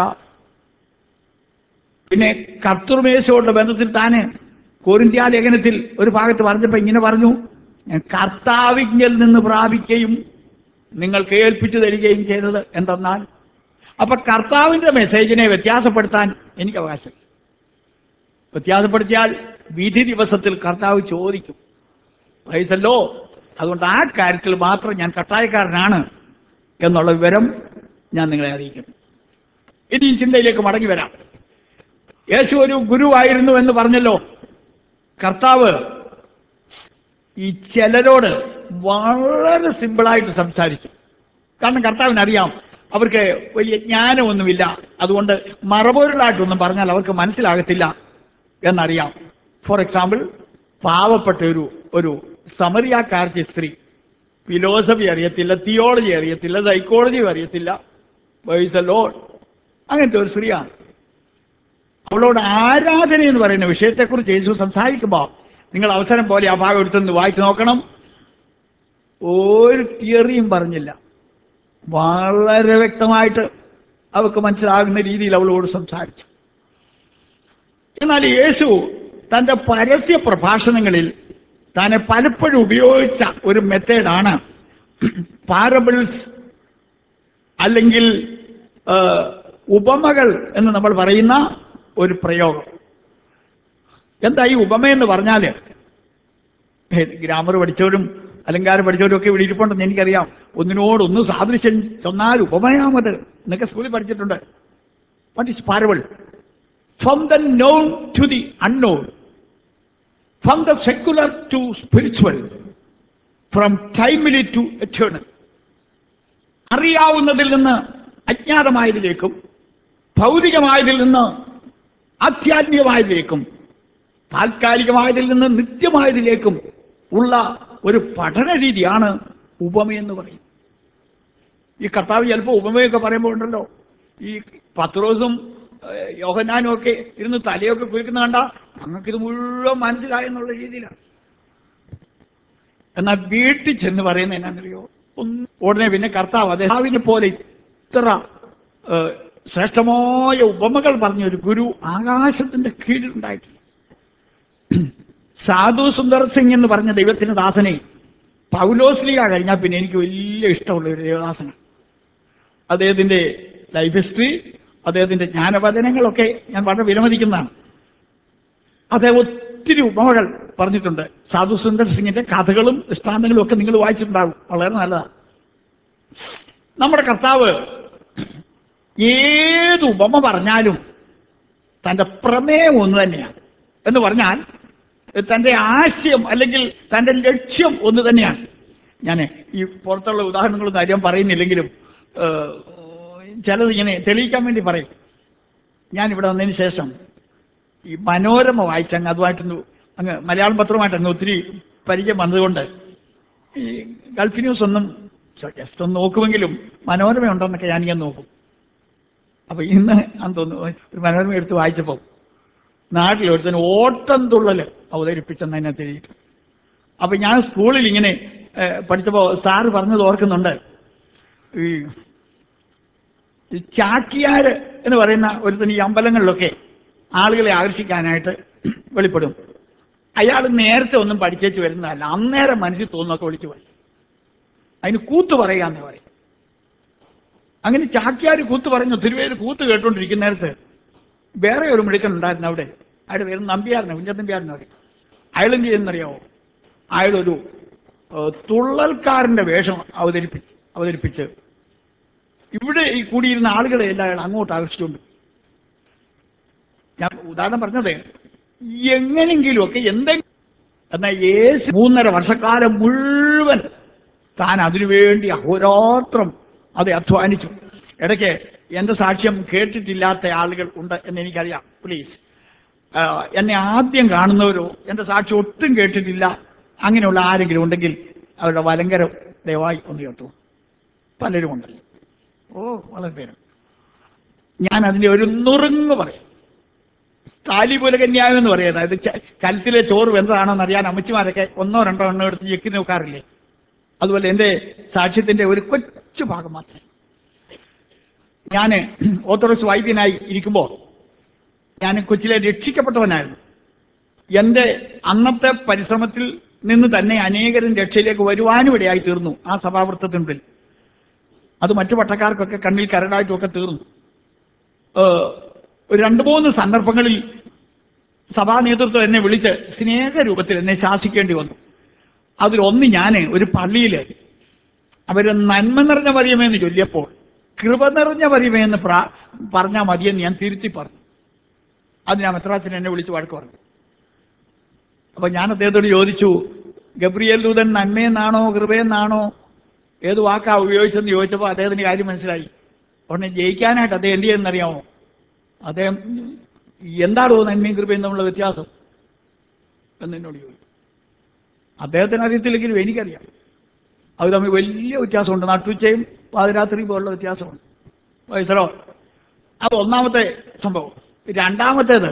പിന്നെ കർത്തൃമേശയോടുള്ള ബന്ധത്തിൽ താന് കോരിന്ത്യ ലേഖനത്തിൽ ഒരു ഭാഗത്ത് പറഞ്ഞപ്പോൾ ഇങ്ങനെ പറഞ്ഞു ഞാൻ കർത്താവിജ്ഞൽ നിന്ന് പ്രാപിക്കുകയും നിങ്ങൾക്ക് ഏൽപ്പിച്ചു തരികയും ചെയ്തത് എന്തെന്നാൽ അപ്പൊ കർത്താവിന്റെ മെസ്സേജിനെ വ്യത്യാസപ്പെടുത്താൻ എനിക്ക് അവകാശം വ്യത്യാസപ്പെടുത്തിയാൽ വിധി ദിവസത്തിൽ കർത്താവ് ചോദിക്കും വയസ്സല്ലോ അതുകൊണ്ട് ആ കാര്യത്തിൽ മാത്രം ഞാൻ കട്ടായക്കാരനാണ് എന്നുള്ള വിവരം ഞാൻ നിങ്ങളെ അറിയിക്കുന്നു ഇനി ഈ ചിന്തയിലേക്ക് മടങ്ങി വരാം യേശു ഒരു ഗുരുവായിരുന്നു എന്ന് പറഞ്ഞല്ലോ കർത്താവ് ഈ ചിലരോട് വളരെ സിമ്പിളായിട്ട് സംസാരിച്ചു കാരണം കർത്താവിനറിയാം അവർക്ക് വലിയ ജ്ഞാനമൊന്നുമില്ല അതുകൊണ്ട് മറപൊരുളായിട്ടൊന്നും പറഞ്ഞാൽ അവർക്ക് മനസ്സിലാകത്തില്ല എന്നറിയാം ഫോർ എക്സാമ്പിൾ പാവപ്പെട്ട ഒരു ഒരു സമറിയാക്കാരത്തെ സ്ത്രീ ഫിലോസഫി അറിയത്തില്ല തിയോളജി അറിയത്തില്ല സൈക്കോളജിയും അറിയത്തില്ല വൈസലോ അങ്ങനത്തെ ഒരു സ്ത്രീയാണ് അവളോട് ആരാധന എന്ന് പറയുന്ന വിഷയത്തെക്കുറിച്ച് യേശു സംസാരിക്കുമ്പോൾ നിങ്ങൾ അവസരം പോലെ ആ ഭാഗം എടുത്തൊന്ന് വായിച്ചു നോക്കണം ഒരു തിയറിയും പറഞ്ഞില്ല വളരെ വ്യക്തമായിട്ട് അവർക്ക് മനസ്സിലാകുന്ന രീതിയിൽ അവളോട് സംസാരിച്ചു എന്നാൽ യേശു തന്റെ പരസ്യ പ്രഭാഷണങ്ങളിൽ താനെ പലപ്പോഴും ഉപയോഗിച്ച ഒരു മെത്തേഡാണ് പാരബിൾസ് അല്ലെങ്കിൽ ആ, ഉപമകൾ എന്ന് നമ്മൾ പറയുന്ന ഒരു പ്രയോഗം എന്താ ഈ ഉപമ എന്ന് പറഞ്ഞാൽ ഗ്രാമർ പഠിച്ചവരും അലങ്കാരം പഠിച്ചവരും ഒക്കെ ഇവിടെ ഇരിപ്പുണ്ടെന്ന് എനിക്കറിയാം ഒന്നിനോടൊന്ന് സാദൃശ്യം ചെന്നാൽ ഉപമയാമത് എന്നൊക്കെ സ്കൂളിൽ പഠിച്ചിട്ടുണ്ട് what is parable from the known to the unknown from the secular to spiritual from timely to eternal അറിയാവുന്നതിൽ നിന്ന് അജ്ഞാതമായതിലേക്കും ഭൗതികമായതിൽ നിന്ന് ആധ്യാത്മികമായതിലേക്കും താൽക്കാലികമായതിൽ നിന്ന് നിത്യമായതിലേക്കും ഉള്ള ഒരു പഠന രീതിയാണ് ഉപമയെന്ന് പറയും ഈ കർത്താവ് ചിലപ്പോൾ ഉപമയൊക്കെ പറയുമ്പോൾ ഉണ്ടല്ലോ ഈ പത്രോസും ഏഹ്, യോഹന്നാനും ഒക്കെ ഇരുന്ന് തലയൊക്കെ കുഴിക്കുന്ന കണ്ട ഞങ്ങൾക്കിത് മുഴുവൻ മനസ്സിലായെന്നുള്ള രീതിയിലാണ് എന്നാൽ വീട്ടിൽ ചെന്ന് പറയുന്നത് എന്നാണെന്നറിയോ ഒന്ന് ഉടനെ പിന്നെ കർത്താവ് അദ്ദേഹാവിനെ പോലെ ഇത്ര ഏഹ്, ശ്രേഷ്ഠമായ ഉപമകൾ പറഞ്ഞ ഒരു ഗുരു ആകാശത്തിന്റെ കീഴിലുണ്ടായിട്ടില്ല സാധു സുന്ദർ സിംഗ് എന്ന് പറഞ്ഞ ദൈവത്തിന് ദാസനെ പൗലോസ്ലിക കഴിഞ്ഞാൽ പിന്നെ എനിക്ക് വലിയ ഇഷ്ടമുള്ള ഒരു ദേവദാസനാണ് അദ്ദേഹത്തിന്റെ ലൈഫ് ഹിസ്റ്ററി അദ്ദേഹത്തിന്റെ ജ്ഞാനവചനങ്ങളൊക്കെ ഞാൻ വളരെ വിലമതിക്കുന്നതാണ് അദ്ദേഹം ഒത്തിരി ഉപമകൾ പറഞ്ഞിട്ടുണ്ട് സാധു സുന്ദർ സിംഗിന്റെ കഥകളും ദൃഷ്ടാന്തങ്ങളും ഒക്കെ നിങ്ങൾ വായിച്ചിട്ടുണ്ടാകും വളരെ നല്ലതാണ് നമ്മുടെ കർത്താവ് ഏത് ഉപമ പറഞ്ഞാലും തന്റെ പ്രമേയം ഒന്ന് തന്നെയാണ് എന്ന് പറഞ്ഞാൽ തന്റെ ആശയം അല്ലെങ്കിൽ തന്റെ ലക്ഷ്യം ഒന്ന് തന്നെയാണ് ഞാൻ ഈ പുറത്തുള്ള ഉദാഹരണങ്ങളൊന്നും ആരും പറയുന്നില്ലെങ്കിലും ഏഹ്, ചിലത് ഇങ്ങനെ തെളിയിക്കാൻ വേണ്ടി പറയും ഞാൻ ഇവിടെ വന്നതിന് ശേഷം ഈ മനോരമ വായിച്ചങ്ങ് അതുമായിട്ടൊന്ന് അങ്ങ് മലയാളം പത്രമായിട്ട് അങ്ങ് ഒത്തിരി പരിചയം വന്നതുകൊണ്ട് ഈ ഗൾഫ് ന്യൂസ് ഒന്നും ജസ്റ്റ് ഒന്ന് നോക്കുമെങ്കിലും മനോരമ ഉണ്ടോന്നൊക്കെ ഞാനിങ്ങനെ നോക്കും അപ്പൊ ഇന്ന് അന്ന് തോന്നുന്നു ഒരു മനോരമ എടുത്ത് വായിച്ചപ്പോൾ നാട്ടിൽ ഒരുത്തന് ഓട്ടം തുള്ളൽ അവതരിപ്പിച്ചെന്ന് അതിനകത്ത് എഴുതിയിട്ട് അപ്പൊ ഞാൻ സ്കൂളിൽ ഇങ്ങനെ ഏഹ്, പഠിച്ചപ്പോൾ സാറ് പറഞ്ഞത് ഓർക്കുന്നുണ്ട് ഈ ഈ ചാക്യാര് എന്ന് പറയുന്ന ഒരുത്തന് ഈ അമ്പലങ്ങളിലൊക്കെ ആളുകളെ ആകർഷിക്കാനായിട്ട് വെളിപ്പെടും അയാൾ നേരത്തെ ഒന്നും പഠിച്ചേച്ച് വരുന്നതല്ല അന്നേരം മനസ്സിൽ തോന്നുന്നൊക്കെ വിളിച്ചു പറയും അതിന് കൂത്ത് പറയാന്ന് പറയും അങ്ങനെ ചാക്യാര് കൂത്ത് പറഞ്ഞു തിരുവേര് കൂത്ത് കേട്ടോണ്ടിരിക്കുന്ന നേരത്ത് വേറെ ഒരു മിടുക്കൻ ഉണ്ടായിരുന്നു അവിടെ അയാളുടെ പേര് നമ്പ്യാരനെ കുഞ്ഞത്തമ്പ്യാരനെ പറയും അയാളും ചെയ്യുന്നറിയാമോ അയാളൊരു ഏഹ്, തുള്ളൽക്കാരന്റെ വേഷം അവതരിപ്പിച്ച് അവതരിപ്പിച്ച് ഇവിടെ ഈ കൂടിയിരുന്ന ആളുകളെ എല്ലാം അയാൾ അങ്ങോട്ട് ആകർഷിച്ചുകൊണ്ട് ഞാൻ ഉദാഹരണം പറഞ്ഞത് എങ്ങനെങ്കിലുമൊക്കെ എന്തെങ്കിലും എന്നാൽ യേശു മൂന്നര വർഷക്കാലം മുഴുവൻ താൻ അതിനുവേണ്ടി അഹോരാത്രം അത് അധ്വാനിച്ചു ഇടയ്ക്ക് എൻ്റെ സാക്ഷ്യം കേട്ടിട്ടില്ലാത്ത ആളുകൾ ഉണ്ട് എന്ന് എനിക്കറിയാം പ്ലീസ് എന്നെ ആദ്യം കാണുന്നവരോ എൻ്റെ സാക്ഷ്യം ഒട്ടും കേട്ടിട്ടില്ല അങ്ങനെയുള്ള ആരെങ്കിലും ഉണ്ടെങ്കിൽ അവരുടെ വലങ്കരം ദയവായി ഒന്ന് കേട്ടു പലരും ഉണ്ട് ഓ വളരെ പേരും ഞാൻ അതിൻ്റെ ഒരു നുറുങ്ങ് പറയും താലിപുലകന്യായം എന്ന് പറയുന്നത് അതായത് ച- കലത്തിലെ ചോറ് വെന്തതാണോന്ന് അറിയാൻ അമ്മച്ചിമാരൊക്കെ ഒന്നോ രണ്ടോ എണ്ണോ എടുത്ത് ഞെക്കി നോക്കാറില്ലേ അതുപോലെ എൻ്റെ സാക്ഷ്യത്തിൻ്റെ ഒരു കൊച്ചു ഭാഗം മാത്രം ഞാൻ ഓർത്തഡോക്സ് വൈദ്യനായി ഇരിക്കുമ്പോൾ ഞാൻ കൊച്ചിലെ രക്ഷിക്കപ്പെട്ടവനായിരുന്നു എൻ്റെ അന്നത്തെ പരിശ്രമത്തിൽ നിന്ന് തന്നെ അനേകരും രക്ഷയിലേക്ക് വരുവാനും ഇടയായി തീർന്നു ആ സഭാവൃത്തത്തിനുള്ളിൽ അത് മറ്റു പട്ടക്കാർക്കൊക്കെ കണ്ണിൽ കരടായിട്ടുമൊക്കെ തീർന്നു ഏഹ്, ഒരു രണ്ട് മൂന്ന് സന്ദർഭങ്ങളിൽ സഭാ നേതൃത്വം എന്നെ വിളിച്ച് സ്നേഹരൂപത്തിൽ എന്നെ ശാസിക്കേണ്ടി വന്നു അതിലൊന്ന് ഞാൻ ഒരു പള്ളിയിൽ അവർ നന്മ നിറഞ്ഞ മറിയമേന്ന് ചൊല്ലിയപ്പോൾ കൃപ നിറഞ്ഞ മറിയമേന്ന് പ്രാ പറഞ്ഞാൽ മതിയെന്ന് ഞാൻ തിരുത്തി പറഞ്ഞു അത് ഞാൻ മെത്രാച്ചൻ എന്നെ വിളിച്ച് വഴക്ക് പറഞ്ഞു അപ്പൊ ഞാൻ അദ്ദേഹത്തോട് ചോദിച്ചു ഗബ്രിയേൽ ദൂതൻ നന്മയെന്നാണോ കൃപയെന്നാണോ ഏത് വാക്കാ ഉപയോഗിച്ചെന്ന് ചോദിച്ചപ്പോൾ അദ്ദേഹത്തിന് കാര്യം മനസ്സിലായി ഉടനെ ജയിക്കാനായിട്ട് അദ്ദേഹം എന്ത് ചെയ്യുന്നറിയാമോ അദ്ദേഹം എന്താണോ നന്മയും കൃപയും തമ്മിലുള്ള വ്യത്യാസം എന്ന് എന്നോട് ചോദിച്ചു അദ്ദേഹത്തിന് അറിയത്തില്ലെങ്കിലും എനിക്കറിയാം അത് തമ്മിൽ വലിയ വ്യത്യാസമുണ്ട് നട്ടുച്ചയും പാതിരാത്രിയും പോലുള്ള വ്യത്യാസമുണ്ട് വയസ്സറോ അത് ഒന്നാമത്തെ സംഭവം രണ്ടാമത്തേത്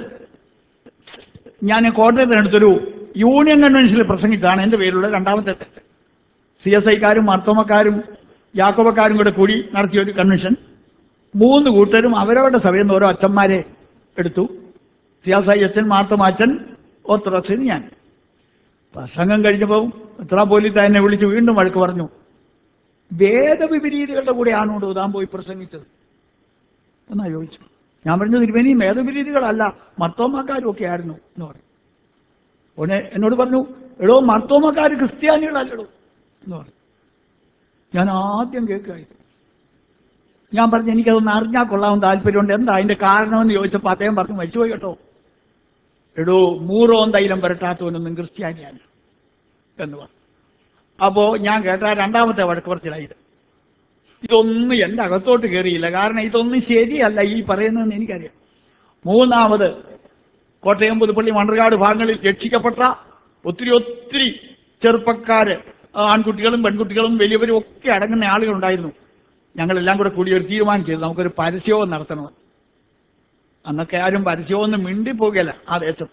ഞാൻ കോട്ടയത്തിനടുത്തൊരു യൂണിയൻ കൺവെൻഷനിൽ പ്രസംഗിച്ചാണ് എൻ്റെ പേരിലുള്ള രണ്ടാമത്തെ തെറ്റ് സി എസ് ഐക്കാരും മർത്തോമക്കാരും യാക്കോബക്കാരും കൂടെ കൂടി നടത്തിയ ഒരു കൺവെൻഷൻ മൂന്ന് കൂട്ടരും അവരവരുടെ സഭയിൽ നിന്ന് ഓരോ അച്ഛന്മാരെ എടുത്തു സി എസ് ഐ അച്ഛൻ മാർത്തോമ അച്ഛൻ ഓർത്തഡോക്സിന് ഞാൻ പ്രസംഗം കഴിഞ്ഞപ്പോൾ എത്ര പോലീസ് എന്നെ വിളിച്ച് വീണ്ടും വഴക്ക് പറഞ്ഞു വേദവിപരീതികളുടെ കൂടെയാണോ താൻ പോയി പ്രസംഗിച്ചത് എന്നാ ചോദിച്ചു ഞാൻ പറഞ്ഞു തിരുമേനി വേദവിരീതികളല്ല മർത്തോമാക്കാരും ഒക്കെ ആയിരുന്നു എന്ന് പറഞ്ഞു ഉടനെ എന്നോട് പറഞ്ഞു എടോ മർത്തോമക്കാർ ക്രിസ്ത്യാനികളല്ലടോ എന്ന് പറഞ്ഞു ഞാൻ ആദ്യം കേൾക്കുകയായിരുന്നു ഞാൻ പറഞ്ഞു എനിക്കതൊന്ന് അറിഞ്ഞാൽ കൊള്ളാമെന്ന് താല്പര്യമുണ്ട് എന്താ അതിന്റെ കാരണമെന്ന് ചോദിച്ചപ്പോൾ അദ്ദേഹം പറഞ്ഞു മരിച്ചുപോയി കേട്ടോ എടോ മൂറോം തൈലം പുരട്ടാത്തവനൊന്നും ക്രിസ്ത്യാനിയാണ് എന്ന് പറഞ്ഞു അപ്പോൾ ഞാൻ കേട്ട രണ്ടാമത്തെ വഴക്ക് പറച്ചിലായത് ഇതൊന്നും എൻ്റെ അകത്തോട്ട് കയറിയില്ല കാരണം ഇതൊന്നും ശരിയല്ല ഈ പറയുന്നതെന്ന് എനിക്കറിയാം മൂന്നാമത് കോട്ടയം പുതുപ്പള്ളി മണ്ണർകാട് ഭാഗങ്ങളിൽ രക്ഷിക്കപ്പെട്ട ഒത്തിരി ഒത്തിരി ചെറുപ്പക്കാര് ആൺകുട്ടികളും പെൺകുട്ടികളും വലിയവരും ഒക്കെ അടങ്ങുന്ന ആളുകളുണ്ടായിരുന്നു ഞങ്ങളെല്ലാം കൂടെ കൂടി ഒരു തീരുമാനം ചെയ്തു നമുക്കൊരു പരസ്യവും നടത്തണം അന്നൊക്കെ ആരും പരസ്യമൊന്നും മിണ്ടിപ്പോകല ആ ദേശത്ത്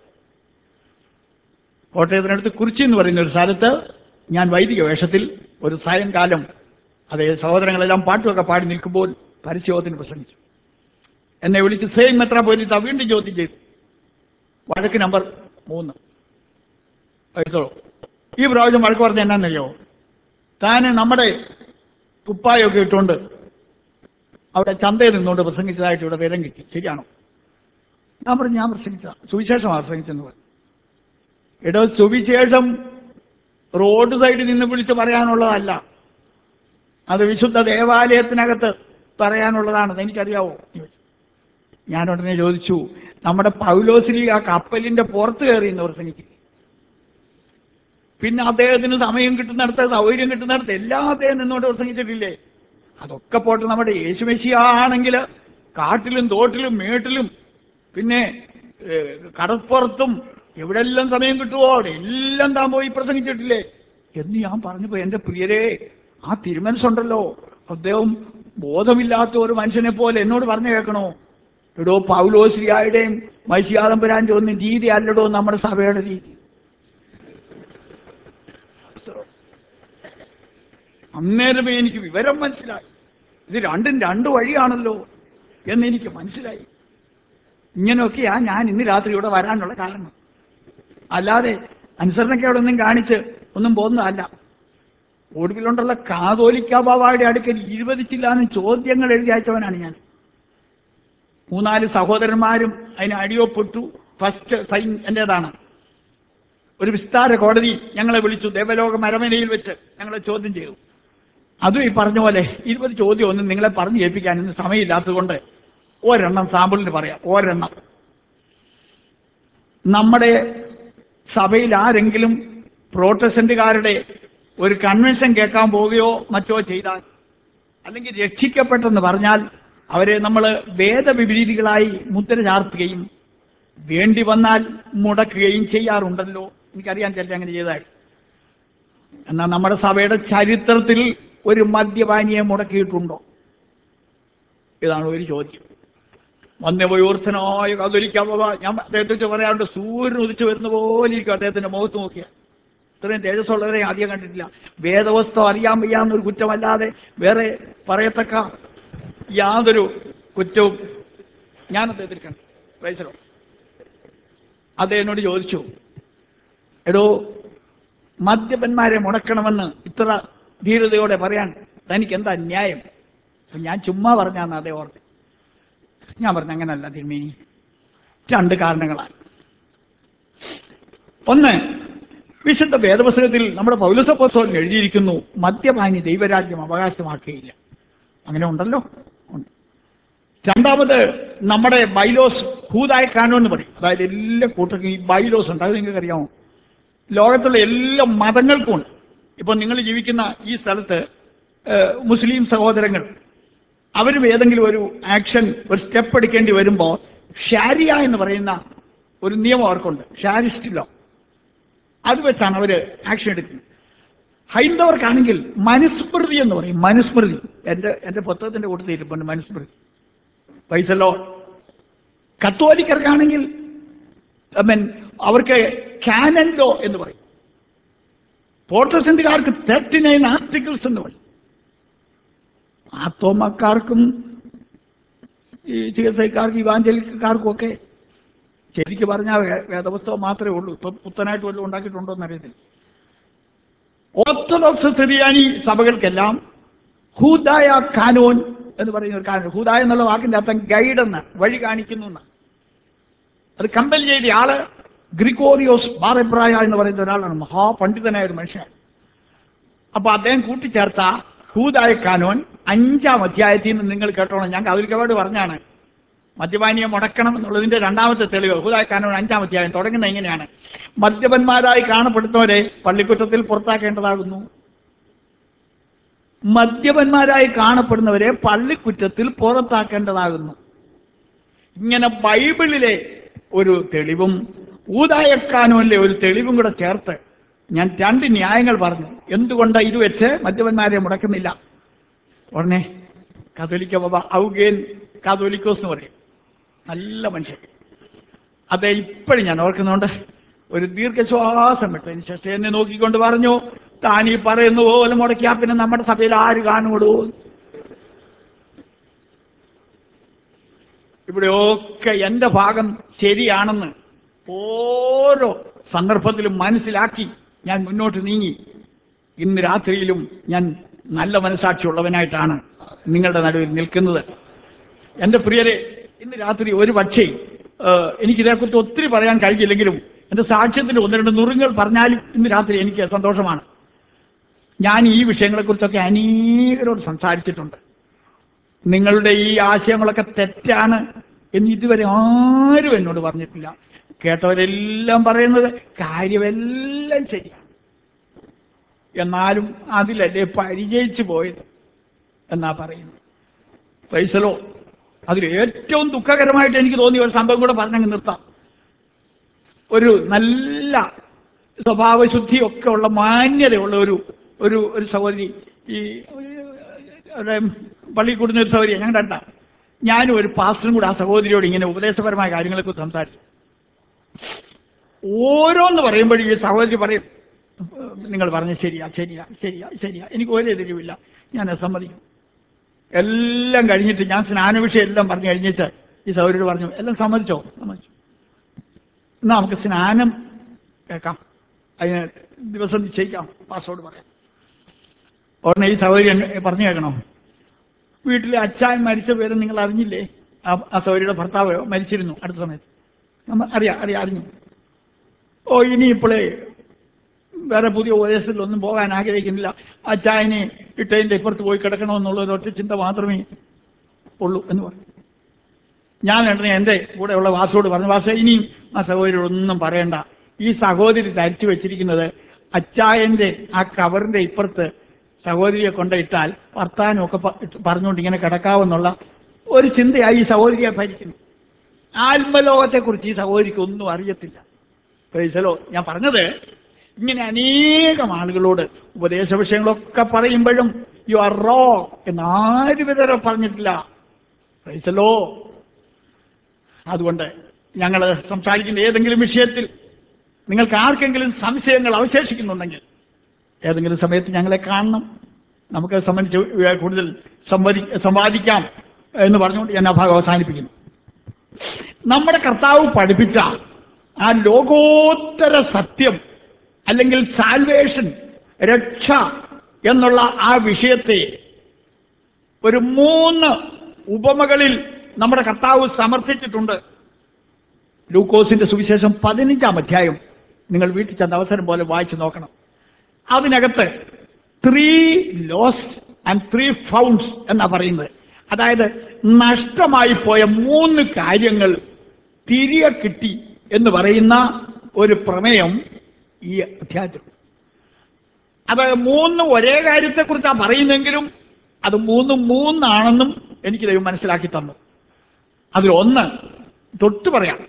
കോട്ടയത്തിനടുത്ത് കുറിച്ചി എന്ന് പറയുന്ന ഒരു സ്ഥലത്ത് ഞാൻ വൈദിക വേഷത്തിൽ ഒരു സായങ്കാലം അതേ സഹോദരങ്ങളെല്ലാം പാട്ടുമൊക്കെ പാടി നിൽക്കുമ്പോൾ പരസ്യത്തിന് പ്രസംഗിച്ചു എന്നെ വിളിച്ച് സെയിം മെത്ര പോലീസ് വീണ്ടും ചോദ്യം ചെയ്തു വഴക്ക് നമ്പർ മൂന്ന് എടുത്തോളൂ ഈ പ്രാവശ്യം വഴക്ക് പറഞ്ഞ എന്നാന്നറിയോ താന് നമ്മുടെ കുപ്പായൊക്കെ ഇട്ടുകൊണ്ട് അവിടെ ചന്തയിൽ നിന്നുകൊണ്ട് പ്രസംഗിച്ചതായിട്ട് ഇവിടെ വിവരം കിട്ടി ശരിയാണോ ഞാൻ പറഞ്ഞു ഞാൻ പ്രസംഗിച്ച സുവിശേഷമാണ് പ്രസംഗിച്ചെന്ന് പറഞ്ഞു എടോ സുവിശേഷം റോഡ് സൈഡിൽ നിന്ന് വിളിച്ച് പറയാനുള്ളതല്ല അത് വിശുദ്ധ ദേവാലയത്തിനകത്ത് പറയാനുള്ളതാണെന്ന് എനിക്കറിയാവോ ഞാൻ ഉടനെ ചോദിച്ചു നമ്മുടെ പൗലോശ്രീ ആ കപ്പലിന്റെ പുറത്ത് കയറി എന്ന് പ്രസംഗിക്കും പിന്നെ അദ്ദേഹത്തിന് സമയം കിട്ടുന്നിടത്ത് സൗകര്യം കിട്ടുന്നിടത്ത് എല്ലാ അദ്ദേഹം നിന്നോട്ട് പ്രസംഗിച്ചിട്ടില്ലേ അതൊക്കെ പോട്ടെ നമ്മുടെ യേശുമെശിയാണെങ്കിൽ കാട്ടിലും തോട്ടിലും മേട്ടിലും പിന്നെ ഏഹ്, കടപ്പുറത്തും എവിടെല്ലാം സമയം കിട്ടുമോ അവിടെ എല്ലാം താൻ പോയി പ്രസംഗിച്ചിട്ടില്ലേ എന്ന് ഞാൻ പറഞ്ഞപ്പോ എന്റെ പ്രിയരെ ആ തിരുമനസുണ്ടല്ലോ അദ്ദേഹം ബോധമില്ലാത്ത ഒരു മനുഷ്യനെ പോലെ എന്നോട് പറഞ്ഞു കേൾക്കണോ എടോ പൗലോശ്രീയായുടെയും മൈശിയാദംബരാന്റെ ഒന്നും രീതി അല്ലടോ നമ്മുടെ സഭയുടെ രീതി അന്നേരമേ എനിക്ക് വിവരം മനസ്സിലായി ഇത് രണ്ടും രണ്ട് വഴിയാണല്ലോ എന്നെനിക്ക് മനസ്സിലായി ഇങ്ങനെയൊക്കെയാ ഞാൻ ഇന്ന് രാത്രി ഇവിടെ വരാനുള്ള കാരണം അല്ലാതെ അനുസരണക്കേടെ ഒന്നും കാണിച്ച് ഒന്നും പോകുന്നതല്ല ഒടുവിലുണ്ടുള്ള കാതോലിക്ക ബാബായുടെ അടുക്കൽ ഇരുപതിച്ചില്ലാന്ന് ചോദ്യങ്ങൾ എഴുതി അയച്ചവനാണ് ഞാൻ മൂന്നാല് സഹോദരന്മാരും അതിന് അടിയൊപ്പെട്ടു ഫസ്റ്റ് സൈൻ എന്റേതാണ് ഒരു വിസ്താര കോടതി ഞങ്ങളെ വിളിച്ചു ദേവലോക മരമനയിൽ വെച്ച് ഞങ്ങളെ ചോദ്യം ചെയ്തു അതും ഈ പറഞ്ഞ പോലെ ഇരുപത് ചോദ്യം ഒന്നും നിങ്ങളെ പറഞ്ഞു കേൾപ്പിക്കാൻ ഇന്ന് സമയമില്ലാത്തതുകൊണ്ട് ഒരെണ്ണം സാമ്പിളിന് പറയാം ഒരെണ്ണം നമ്മുടെ സഭയിൽ ആരെങ്കിലും പ്രോട്ടസ്റ്റന്റുകാരുടെ ഒരു കൺവെൻഷൻ കേൾക്കാൻ പോവുകയോ മറ്റോ ചെയ്താൽ അല്ലെങ്കിൽ രക്ഷിക്കപ്പെട്ടെന്ന് പറഞ്ഞാൽ അവരെ നമ്മൾ വേദവിപരീതികളായി മുദ്ര ചാർത്തുകയും വേണ്ടി വന്നാൽ മുടക്കുകയും ചെയ്യാറുണ്ടല്ലോ എനിക്കറിയാൻ ചില അങ്ങനെ ചെയ്താൽ എന്നാൽ നമ്മുടെ സഭയുടെ ചരിത്രത്തിൽ ഒരു മദ്യപാനിയെ മുടക്കിയിട്ടുണ്ടോ ഇതാണ് ഒരു ചോദ്യം വന്യവയോർത്ഥനായ കതൊലിക്കാൻ ഞാൻ അദ്ദേഹത്തെ കുറിച്ച് പറയാറുണ്ട് സൂര്യൻ ഉദിച്ചു വരുന്ന പോലെ ഇരിക്കും അദ്ദേഹത്തിന്റെ മുഖത്ത് നോക്കിയാൽ ഇത്രയും തേജസ്സുള്ളവരെ ആദ്യം കണ്ടിട്ടില്ല വേദവസ്തു അറിയാൻ വയ്യാന്നൊരു കുറ്റമല്ലാതെ വേറെ പറയത്തക്ക യാതൊരു കുറ്റവും ഞാൻ അദ്ദേഹത്തിൽ കണ്ടു വയസ്സലോ അദ്ദേഹം എന്നോട് ചോദിച്ചു എടോ മദ്യപന്മാരെ മുടക്കണമെന്ന് ഇത്ര ധീരതയോടെ പറയാൻ തനിക്ക് എന്താ ന്യായം അപ്പൊ ഞാൻ ചുമ്മാ പറഞ്ഞാന്ന് അതേ ഓർത്ത് ഞാൻ പറഞ്ഞു അങ്ങനല്ല തിരുമേനി രണ്ട് കാരണങ്ങളാണ് ഒന്ന് വിശുദ്ധ വേദപുസ്തകത്തിൽ നമ്മുടെ പൗലസപ്പോസ്തോലൻ എഴുതിയിരിക്കുന്നു മദ്യപാനി ദൈവരാജ്യം അവകാശമാക്കുകയില്ല അങ്ങനെ ഉണ്ടല്ലോ ഉണ്ട് രണ്ടാമത് നമ്മുടെ ബൈലോസ് ഹൂതായ കാനോ എന്ന് പറയും അതായത് എല്ലാ കൂട്ടർക്കും ഈ ബൈലോസ് ഉണ്ട് അത് നിങ്ങൾക്ക് അറിയാമോ ലോകത്തുള്ള എല്ലാ മതങ്ങൾക്കും ഉണ്ട് ഇപ്പൊ നിങ്ങൾ ജീവിക്കുന്ന ഈ സ്ഥലത്ത് ഏഹ്, മുസ്ലിം സഹോദരങ്ങൾ അവരും ഏതെങ്കിലും ഒരു ആക്ഷൻ ഒരു സ്റ്റെപ്പ് എടുക്കേണ്ടി വരുമ്പോൾ ഷാരിയ എന്ന് പറയുന്ന ഒരു നിയമം അവർക്കുണ്ട് ഷാരിസ്റ്റ് ലോ അത് വെച്ചാണ് അവർ ആക്ഷൻ എടുക്കുന്നത് ഹൈന്ദവർക്കാണെങ്കിൽ മനുസ്മൃതി എന്ന് പറയും മനുസ്മൃതി എൻ്റെ എൻ്റെ പുസ്തകത്തിന്റെ കൂട്ടത്തിൽ ഇരിപ്പുണ്ട് മനുസ്മൃതി പൈസല്ലോ കത്തോലിക്കർക്കാണെങ്കിൽ I mean, അവർക്ക് കാനൻ ലോ എന്ന് പറയും പ്രോട്ടസ്റ്റന്റുകാർക്ക് തേർട്ടി നയൻ ആർട്ടിക്കിൾസ് എന്ന് പറയും ആത്തോമക്കാർക്കും ഈ ചികിത്സക്കാർക്കും ഇവാഞ്ചലിക്കാർക്കും ഒക്കെ ശരിക്ക് പറഞ്ഞാൽ വേ- വേദപുസ്തകം മാത്രമേ ഉള്ളൂ ഇപ്പൊ പുത്തനായിട്ട് വല്ലതും ഉണ്ടാക്കിയിട്ടുണ്ടോ എന്നറിയത്തില്ല ഓർത്തഡോക്സ് സിറിയാനി സഭകൾക്കെല്ലാം ഹൂദായ കാനോൻ എന്ന് പറയുന്ന ഒരു കാനോൻ ഹൂദായ എന്നുള്ള വാക്കിന്റെ അർത്ഥം ഗൈഡ് എന്ന് വഴി കാണിക്കുന്നു എന്ന് അത് കമ്പൽ ചെയ്ത ആള് ഗ്രിഗോറിയോസ് ബാറബ്രായ എന്ന് പറയുന്ന ഒരാളാണ് മഹാപണ്ഡിതനായ ഒരു മനുഷ്യൻ അപ്പൊ അദ്ദേഹം കൂട്ടിച്ചേർത്ത ഹൂദായ കാനോൻ അഞ്ചാം അധ്യായത്തിൽ നിന്ന് നിങ്ങൾ കേട്ടോണം ഞാൻ കൗലിക്കവാട് പറഞ്ഞാണ് മദ്യപാനിയെ മുടക്കണം എന്നുള്ളതിന്റെ രണ്ടാമത്തെ തെളിവ് ഹൂദായ കാനോൻ അഞ്ചാം അധ്യായം തുടങ്ങുന്നത് എങ്ങനെയാണ് മദ്യപന്മാരായി കാണപ്പെടുന്നവരെ പള്ളിക്കുറ്റത്തിൽ പുറത്താക്കേണ്ടതാകുന്നു മദ്യപന്മാരായി കാണപ്പെടുന്നവരെ പള്ളിക്കുറ്റത്തിൽ പുറത്താക്കേണ്ടതാകുന്നു ഇങ്ങനെ ബൈബിളിലെ ഒരു തെളിവും ഊതായക്കാനോനിലെ ഒരു തെളിവും കൂടെ ചേർത്ത് ഞാൻ രണ്ട് ന്യായങ്ങൾ പറഞ്ഞു എന്തുകൊണ്ട് ഇത് വെച്ച് മദ്യപന്മാരെ മുടക്കുന്നില്ല ഉടനെ കാതോലിക്ക ബാബ ഔഗേൻ കാതോലിക്കോസ് എന്ന് പറയും നല്ല മനുഷ്യൻ അതെ ഇപ്പോഴും ഞാൻ ഓർക്കുന്നുണ്ട് ഒരു ദീർഘശ്വാസം വിട്ടതിന് ശേഷം എന്നെ നോക്കിക്കൊണ്ട് പറഞ്ഞു താൻ ഈ പറയുന്ന പോലെ മുടക്കിയാ പിന്നെ നമ്മുടെ സഭയിൽ ആര് കാണുകൂടൂ ഇവിടെയൊക്കെ എൻ്റെ ഭാഗം ശരിയാണെന്ന് ഓരോ സന്ദർഭത്തിലും മനസ്സിലാക്കി ഞാൻ മുന്നോട്ട് നീങ്ങി ഇന്ന് രാത്രിയിലും ഞാൻ നല്ല മനസാക്ഷിയുള്ളവനായിട്ടാണ് നിങ്ങളുടെ നടുവിൽ നിൽക്കുന്നത് എൻ്റെ പ്രിയരെ ഇന്ന് രാത്രി ഒരു പക്ഷേ ഏഹ്, എനിക്കിതേക്കുറിച്ച് ഒത്തിരി പറയാൻ കഴിഞ്ഞില്ലെങ്കിലും എൻ്റെ സാക്ഷ്യത്തിൽ ഒന്ന് രണ്ട് നുറുങ്ങൾ പറഞ്ഞാലും ഇന്ന് രാത്രി എനിക്ക് സന്തോഷമാണ് ഞാൻ ഈ വിഷയങ്ങളെക്കുറിച്ചൊക്കെ അനേകരോട് സംസാരിച്ചിട്ടുണ്ട് നിങ്ങളുടെ ഈ ആശയങ്ങളൊക്കെ തെറ്റാണ് എന്ന് ഇതുവരെ ആരും എന്നോട് പറഞ്ഞിട്ടില്ല കേട്ടവരെല്ലാം പറയുന്നത് കാര്യമെല്ലാം ശരിയാണ് എന്നാലും അതിലല്ലേ പരിചയിച്ചു പോയത് എന്നാ പറയുന്നത് പൈസലോ അതിൽ ഏറ്റവും ദുഃഖകരമായിട്ട് എനിക്ക് തോന്നിയ ഒരു സംഭവം കൂടെ പറഞ്ഞങ്ങ് നിർത്താം ഒരു നല്ല സ്വഭാവശുദ്ധിയൊക്കെ ഉള്ള മാന്യതയുള്ള ഒരു ഒരു ഒരു സഹോദരി ഈ അവിടെ പള്ളിയിൽ കൂടുന്ന ഒരു സഹോദരി ഞങ്ങളുടെ അടുത്ത ഞാനും ഒരു പാസ്റ്ററും കൂടെ ആ സഹോദരിയോട് ഇങ്ങനെ ഉപദേശപരമായ കാര്യങ്ങളെക്കുറിച്ച് സംസാരിച്ചു ഓരോന്ന് പറയുമ്പോഴും ഈ സഹോദരി പറയും നിങ്ങൾ പറഞ്ഞ ശരിയാ ശരിയാ ശരിയാ ശരിയാ എനിക്ക് ഒരു എതിരുമില്ല ഞാൻ അത് സമ്മതിക്കും എല്ലാം കഴിഞ്ഞിട്ട് ഞാൻ സ്നാന വിഷയം എല്ലാം പറഞ്ഞു കഴിഞ്ഞിട്ട് ഈ സഹോദരിയോട് പറഞ്ഞു എല്ലാം സമ്മതിച്ചോ സമ്മതിച്ചു എന്നാ നമുക്ക് സ്നാനം കേൾക്കാം അതിന് ദിവസം നിശ്ചയിക്കാം പാസ്വേഡ് പറയാം ഉടനെ ഈ സഹോദരി എന്നെ പറഞ്ഞു കേൾക്കണോ വീട്ടിലെ അച്ചായൻ മരിച്ച പേര് നിങ്ങൾ അറിഞ്ഞില്ലേ ആ ആ സൗരിയുടെ ഭർത്താവ് മരിച്ചിരുന്നു അടുത്ത സമയത്ത് നമ്മ അറിയാം അറിയാം അറിഞ്ഞു ഓ ഇനി ഇപ്പോഴേ വേറെ പുതിയ ഉപദേശത്തിലൊന്നും പോകാൻ ആഗ്രഹിക്കുന്നില്ല ആ ചായനെ ഇട്ടതിൻ്റെ ഇപ്പുറത്ത് പോയി കിടക്കണമെന്നുള്ള ഒരു ഒറ്റ ചിന്ത മാത്രമേ ഉള്ളൂ എന്ന് പറഞ്ഞു ഞാൻ ഉടനെ എൻ്റെ കൂടെയുള്ള വാസോട് പറഞ്ഞു വാസ ഇനിയും ആ സഹോദരിയോടൊന്നും പറയണ്ട ഈ സഹോദരി ധരിച്ചു വെച്ചിരിക്കുന്നത് അച്ചായൻ്റെ ആ കവറിൻ്റെ ഇപ്പുറത്ത് സഹോദരിയെ കൊണ്ടിട്ടാൽ വർത്താനമൊക്കെ പ- പറഞ്ഞുകൊണ്ട് ഇങ്ങനെ കിടക്കാമെന്നുള്ള ഒരു ചിന്തയായി ഈ സഹോദരിയെ ഭരിക്കുന്നു ആത്മലോകത്തെക്കുറിച്ച് ഈ സഹോദരിക്ക് ഒന്നും അറിയത്തില്ല പ്രൈസലോ ഞാൻ പറഞ്ഞത് ഇങ്ങനെ അനേകം ആളുകളോട് ഉപദേശ വിഷയങ്ങളൊക്കെ പറയുമ്പോഴും യു ആർ റോ എന്ന് ആരും ഇതുവരെ പറഞ്ഞിട്ടില്ല പ്രൈസലോ അതുകൊണ്ട് ഞങ്ങൾ സംസാരിക്കുന്ന ഏതെങ്കിലും വിഷയത്തിൽ നിങ്ങൾക്ക് ആർക്കെങ്കിലും സംശയങ്ങൾ അവശേഷിക്കുന്നുണ്ടെങ്കിൽ ഏതെങ്കിലും സമയത്ത് ഞങ്ങളെ കാണണം നമുക്ക് അത് സംബന്ധിച്ച് കൂടുതൽ സംവദി സംവാദിക്കാം എന്ന് പറഞ്ഞുകൊണ്ട് ഞാൻ ആ ഭാഗം അവസാനിപ്പിക്കുന്നു നമ്മുടെ കർത്താവ് പഠിപ്പിച്ച ആ ലോകോത്തര സത്യം അല്ലെങ്കിൽ സാൽവേഷൻ രക്ഷ എന്നുള്ള ആ വിഷയത്തെ ഒരു മൂന്ന് ഉപമകളിൽ നമ്മുടെ കർത്താവ് സമർപ്പിച്ചിട്ടുണ്ട് ലൂക്കോസിന്റെ സുവിശേഷം പതിനഞ്ചാം അധ്യായം നിങ്ങൾ വീട്ടിൽ ചെന്ന അവസരം പോലെ വായിച്ചു നോക്കണം അതിനകത്ത് three lost and three founds എന്നാ പറയുന്നത് അതായത് നഷ്ടമായി പോയ മൂന്ന് കാര്യങ്ങൾ തിരികെ കിട്ടി എന്ന് പറയുന്ന ഒരു പ്രമേയം ഈ അധ്യായത്തിൽ അത് മൂന്ന് ഒരേ കാര്യത്തെക്കുറിച്ചാണ് പറയുന്നെങ്കിലും അത് മൂന്നും മൂന്നാണെന്നും എനിക്ക് ദൈവം മനസ്സിലാക്കി തന്നു അതിലൊന്ന് തൊട്ട് പറയാം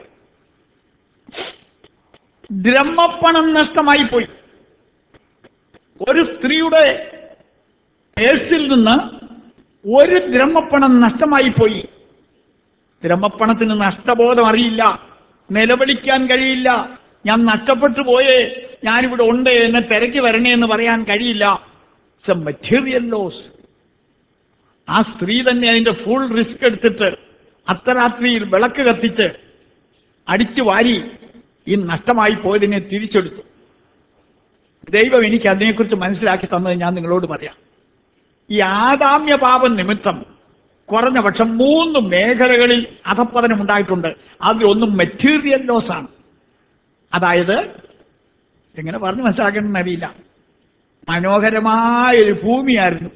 ദ്രഹ്മപ്പണം നഷ്ടമായി പോയി ഒരു സ്ത്രീയുടെ പേഴ്സിൽ നിന്ന് ഒരു ദ്രഹ്മപ്പണം നഷ്ടമായി പോയി ദ്രഹ്മപ്പണത്തിന് നഷ്ടബോധം അറിയില്ല നിലവിളിക്കാൻ കഴിയില്ല ഞാൻ നഷ്ടപ്പെട്ടു പോയേ ഞാനിവിടെ ഉണ്ട് എന്നെ തിരക്കി വരണേ എന്ന് പറയാൻ കഴിയില്ല ഇറ്റ്സ് എ മെറ്റീരിയൽ ലോസ് ആ സ്ത്രീ തന്നെ അതിന്റെ ഫുൾ റിസ്ക് എടുത്തിട്ട് അർദ്ധരാത്രിയിൽ വിളക്ക് കത്തിച്ച് അടിച്ചു വാരി ഈ നഷ്ടമായി പോയതിനെ തിരിച്ചെടുത്തു ദൈവം എനിക്ക് അതിനെക്കുറിച്ച് മനസ്സിലാക്കി തന്നത് ഞാൻ നിങ്ങളോട് പറയാം ഈ ആദാമ്യ പാപം നിമിത്തം കുറഞ്ഞ പക്ഷം മൂന്ന് മേഖലകളിൽ അധപ്പതനം ഉണ്ടായിട്ടുണ്ട് അതിലൊന്നും മെറ്റീരിയൽ ലോസ് ആണ് അതായത് എങ്ങനെ പറഞ്ഞ് മനസ്സിലാക്കണമെന്ന് അറിയില്ല മനോഹരമായ ഒരു ഭൂമിയായിരുന്നു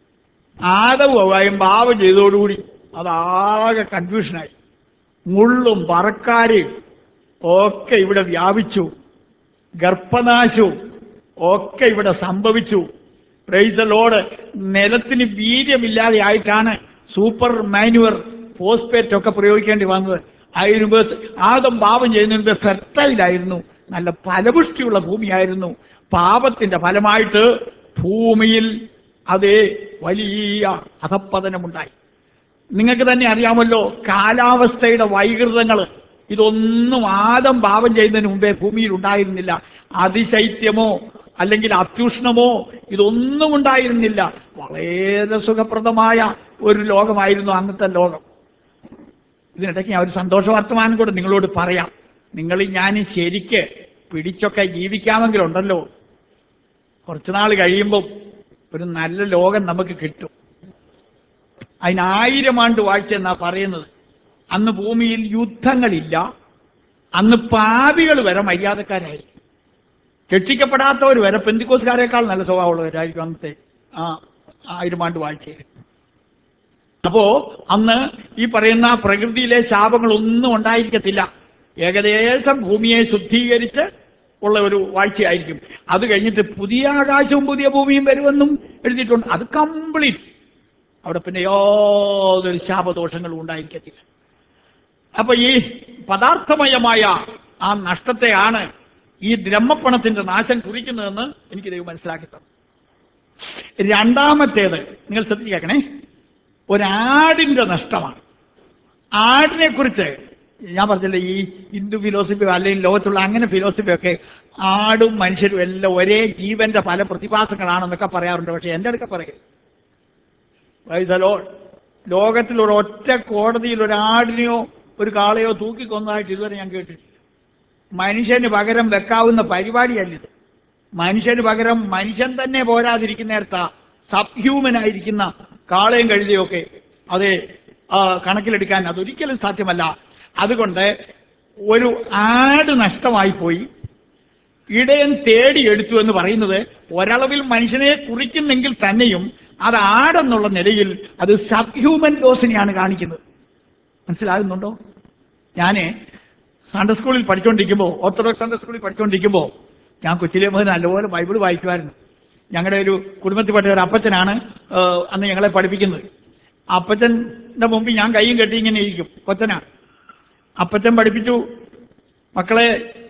ആദവും ഭാവം ചെയ്തതോടുകൂടി അതാകെ കൺഫ്യൂഷനായി മുള്ളും പറക്കാരെയും ഒക്കെ ഇവിടെ വ്യാപിച്ചു ഗർഭനാശവും ഒക്കെ ഇവിടെ സംഭവിച്ചു പ്രൈസലോട് നിലത്തിന് വീര്യമില്ലാതെ ആയിട്ടാണ് സൂപ്പർ മാനുവർ ഫോസ്പേറ്റ് ഒക്കെ പ്രയോഗിക്കേണ്ടി വന്നത് അതിന് മുമ്പ് ആദം പാപം ചെയ്യുന്നതിന് മുമ്പ് ഫെർട്ടൈലായിരുന്നു നല്ല ഫലപുഷ്ടിയുള്ള ഭൂമിയായിരുന്നു പാപത്തിന്റെ ഫലമായിട്ട് ഭൂമിയിൽ അതേ വലിയ അധപ്പതനമുണ്ടായി നിങ്ങൾക്ക് തന്നെ അറിയാമല്ലോ കാലാവസ്ഥയുടെ വൈകൃതങ്ങൾ ഇതൊന്നും ആദം പാപം ചെയ്യുന്നതിന് മുമ്പേ ഭൂമിയിൽ ഉണ്ടായിരുന്നില്ല അതിശൈത്യമോ അല്ലെങ്കിൽ അത്യുഷ്ണമോ ഇതൊന്നും ഉണ്ടായിരുന്നില്ല വളരെ സുഖപ്രദമായ ഒരു ലോകമായിരുന്നു അന്നത്തെ ലോകം ഇതിനിടയ്ക്ക് ഞാൻ ഒരു സന്തോഷ വർത്തമാനം കൂടെ നിങ്ങളോട് പറയാം നിങ്ങൾ ഞാൻ ശരിക്ക് പിടിച്ചൊക്കെ ജീവിക്കാമെങ്കിലുണ്ടല്ലോ കുറച്ചുനാൾ കഴിയുമ്പോൾ ഒരു നല്ല ലോകം നമുക്ക് കിട്ടും അതിനായിരം ആണ്ട് വാഴ്ച എന്നാ പറയുന്നത് അന്ന് ഭൂമിയിൽ യുദ്ധങ്ങളില്ല അന്ന് പാപികൾ വരെ മര്യാദക്കാരായി രക്ഷിക്കപ്പെടാത്തവർ വരെ പെന്തിക്കോസുകാരേക്കാൾ നല്ല സ്വഭാവമുള്ളവരായിരിക്കും അന്നത്തെ ആ ആയിരം ആണ്ട് വാഴ്ചയിൽ അപ്പോ അന്ന് ഈ പറയുന്ന പ്രകൃതിയിലെ ശാപങ്ങളൊന്നും ഉണ്ടായിരിക്കത്തില്ല ഏകദേശം ഭൂമിയെ ശുദ്ധീകരിച്ച് ഉള്ള ഒരു വാഴ്ചയായിരിക്കും അത് കഴിഞ്ഞിട്ട് പുതിയ ആകാശവും പുതിയ ഭൂമിയും വരുമെന്നും എഴുതിയിട്ടുണ്ട് അത് കംപ്ലീറ്റ് അവിടെ പിന്നെ യാതൊരു ശാപദോഷങ്ങളും ഉണ്ടായിരിക്കത്തില്ല അപ്പൊ ഈ പദാർത്ഥമയമായ ആ നഷ്ടത്തെയാണ് ഈ ബ്രഹ്മപ്പണത്തിന്റെ നാശം കുറിക്കുന്നതെന്ന് എനിക്ക് ദൈവം മനസ്സിലാക്കി തന്നു രണ്ടാമത്തേത് നിങ്ങൾ ശ്രദ്ധിക്കണേ ഒരാടിന്റെ നഷ്ടമാണ് ആടിനെ കുറിച്ച് ഞാൻ പറഞ്ഞില്ലേ ഈ ഹിന്ദു ഫിലോസഫി അല്ലെങ്കിൽ ലോകത്തുള്ള അങ്ങനെ ഫിലോസഫി ഒക്കെ ആടും മനുഷ്യരും എല്ലാം ഒരേ ജീവന്റെ പല പ്രതിഭാസങ്ങളാണെന്നൊക്കെ പറയാറുണ്ട് പക്ഷെ എൻ്റെ അടുക്ക പറയും വൈസലോ ലോകത്തിൽ ഒരു ഒറ്റ കോടതിയിൽ ഒരു ആടിനെയോ ഒരു കാളയോ തൂക്കിക്കൊന്നതായിട്ട് ഇതുവരെ ഞാൻ കേട്ടിട്ടില്ല മനുഷ്യന് പകരം വെക്കാവുന്ന പരിപാടിയല്ലിത് മനുഷ്യന് പകരം മനുഷ്യൻ തന്നെ പോരാതിരിക്കുന്നിടത്ത സബ് ഹ്യൂമൻ ആയിരിക്കുന്ന കാളയും കഴുതയൊക്കെ അതെ ആ, കണക്കിലെടുക്കാൻ അതൊരിക്കലും സാധ്യമല്ല അതുകൊണ്ട് ഒരു ആട് നഷ്ടമായി പോയി ഇടയൻ തേടിയെടുത്തു എന്ന് പറയുന്നത് ഒരളവിൽ മനുഷ്യനെ കുറിക്കുന്നെങ്കിൽ തന്നെയും അത് ആടെന്നുള്ള നിലയിൽ അത് സബ് ഹ്യൂമൻ ഡോസിനെയാണ് കാണിക്കുന്നത് മനസ്സിലാകുന്നുണ്ടോ ഞാൻ സൺഡേ സ്കൂളിൽ പഠിച്ചുകൊണ്ടിരിക്കുമ്പോൾ ഓർത്തഡോക്സ് സൺഡേ സ്കൂളിൽ പഠിച്ചുകൊണ്ടിരിക്കുമ്പോൾ ഞാൻ കൊച്ചിലെ മുതൽ നല്ലപോലെ ബൈബിൾ വായിക്കുമായിരുന്നു ഞങ്ങളുടെ ഒരു കുടുംബത്തിൽപ്പെട്ട ഒരു അപ്പച്ചനാണ് ആ, അന്ന് ഞങ്ങളെ പഠിപ്പിക്കുന്നത് അപ്പച്ചൻ്റെ മുമ്പിൽ ഞാൻ കൈയും കെട്ടി ഇങ്ങനെ ഇരിക്കും കൊച്ചനാ അപ്പച്ചൻ പഠിപ്പിച്ചു മക്കളെ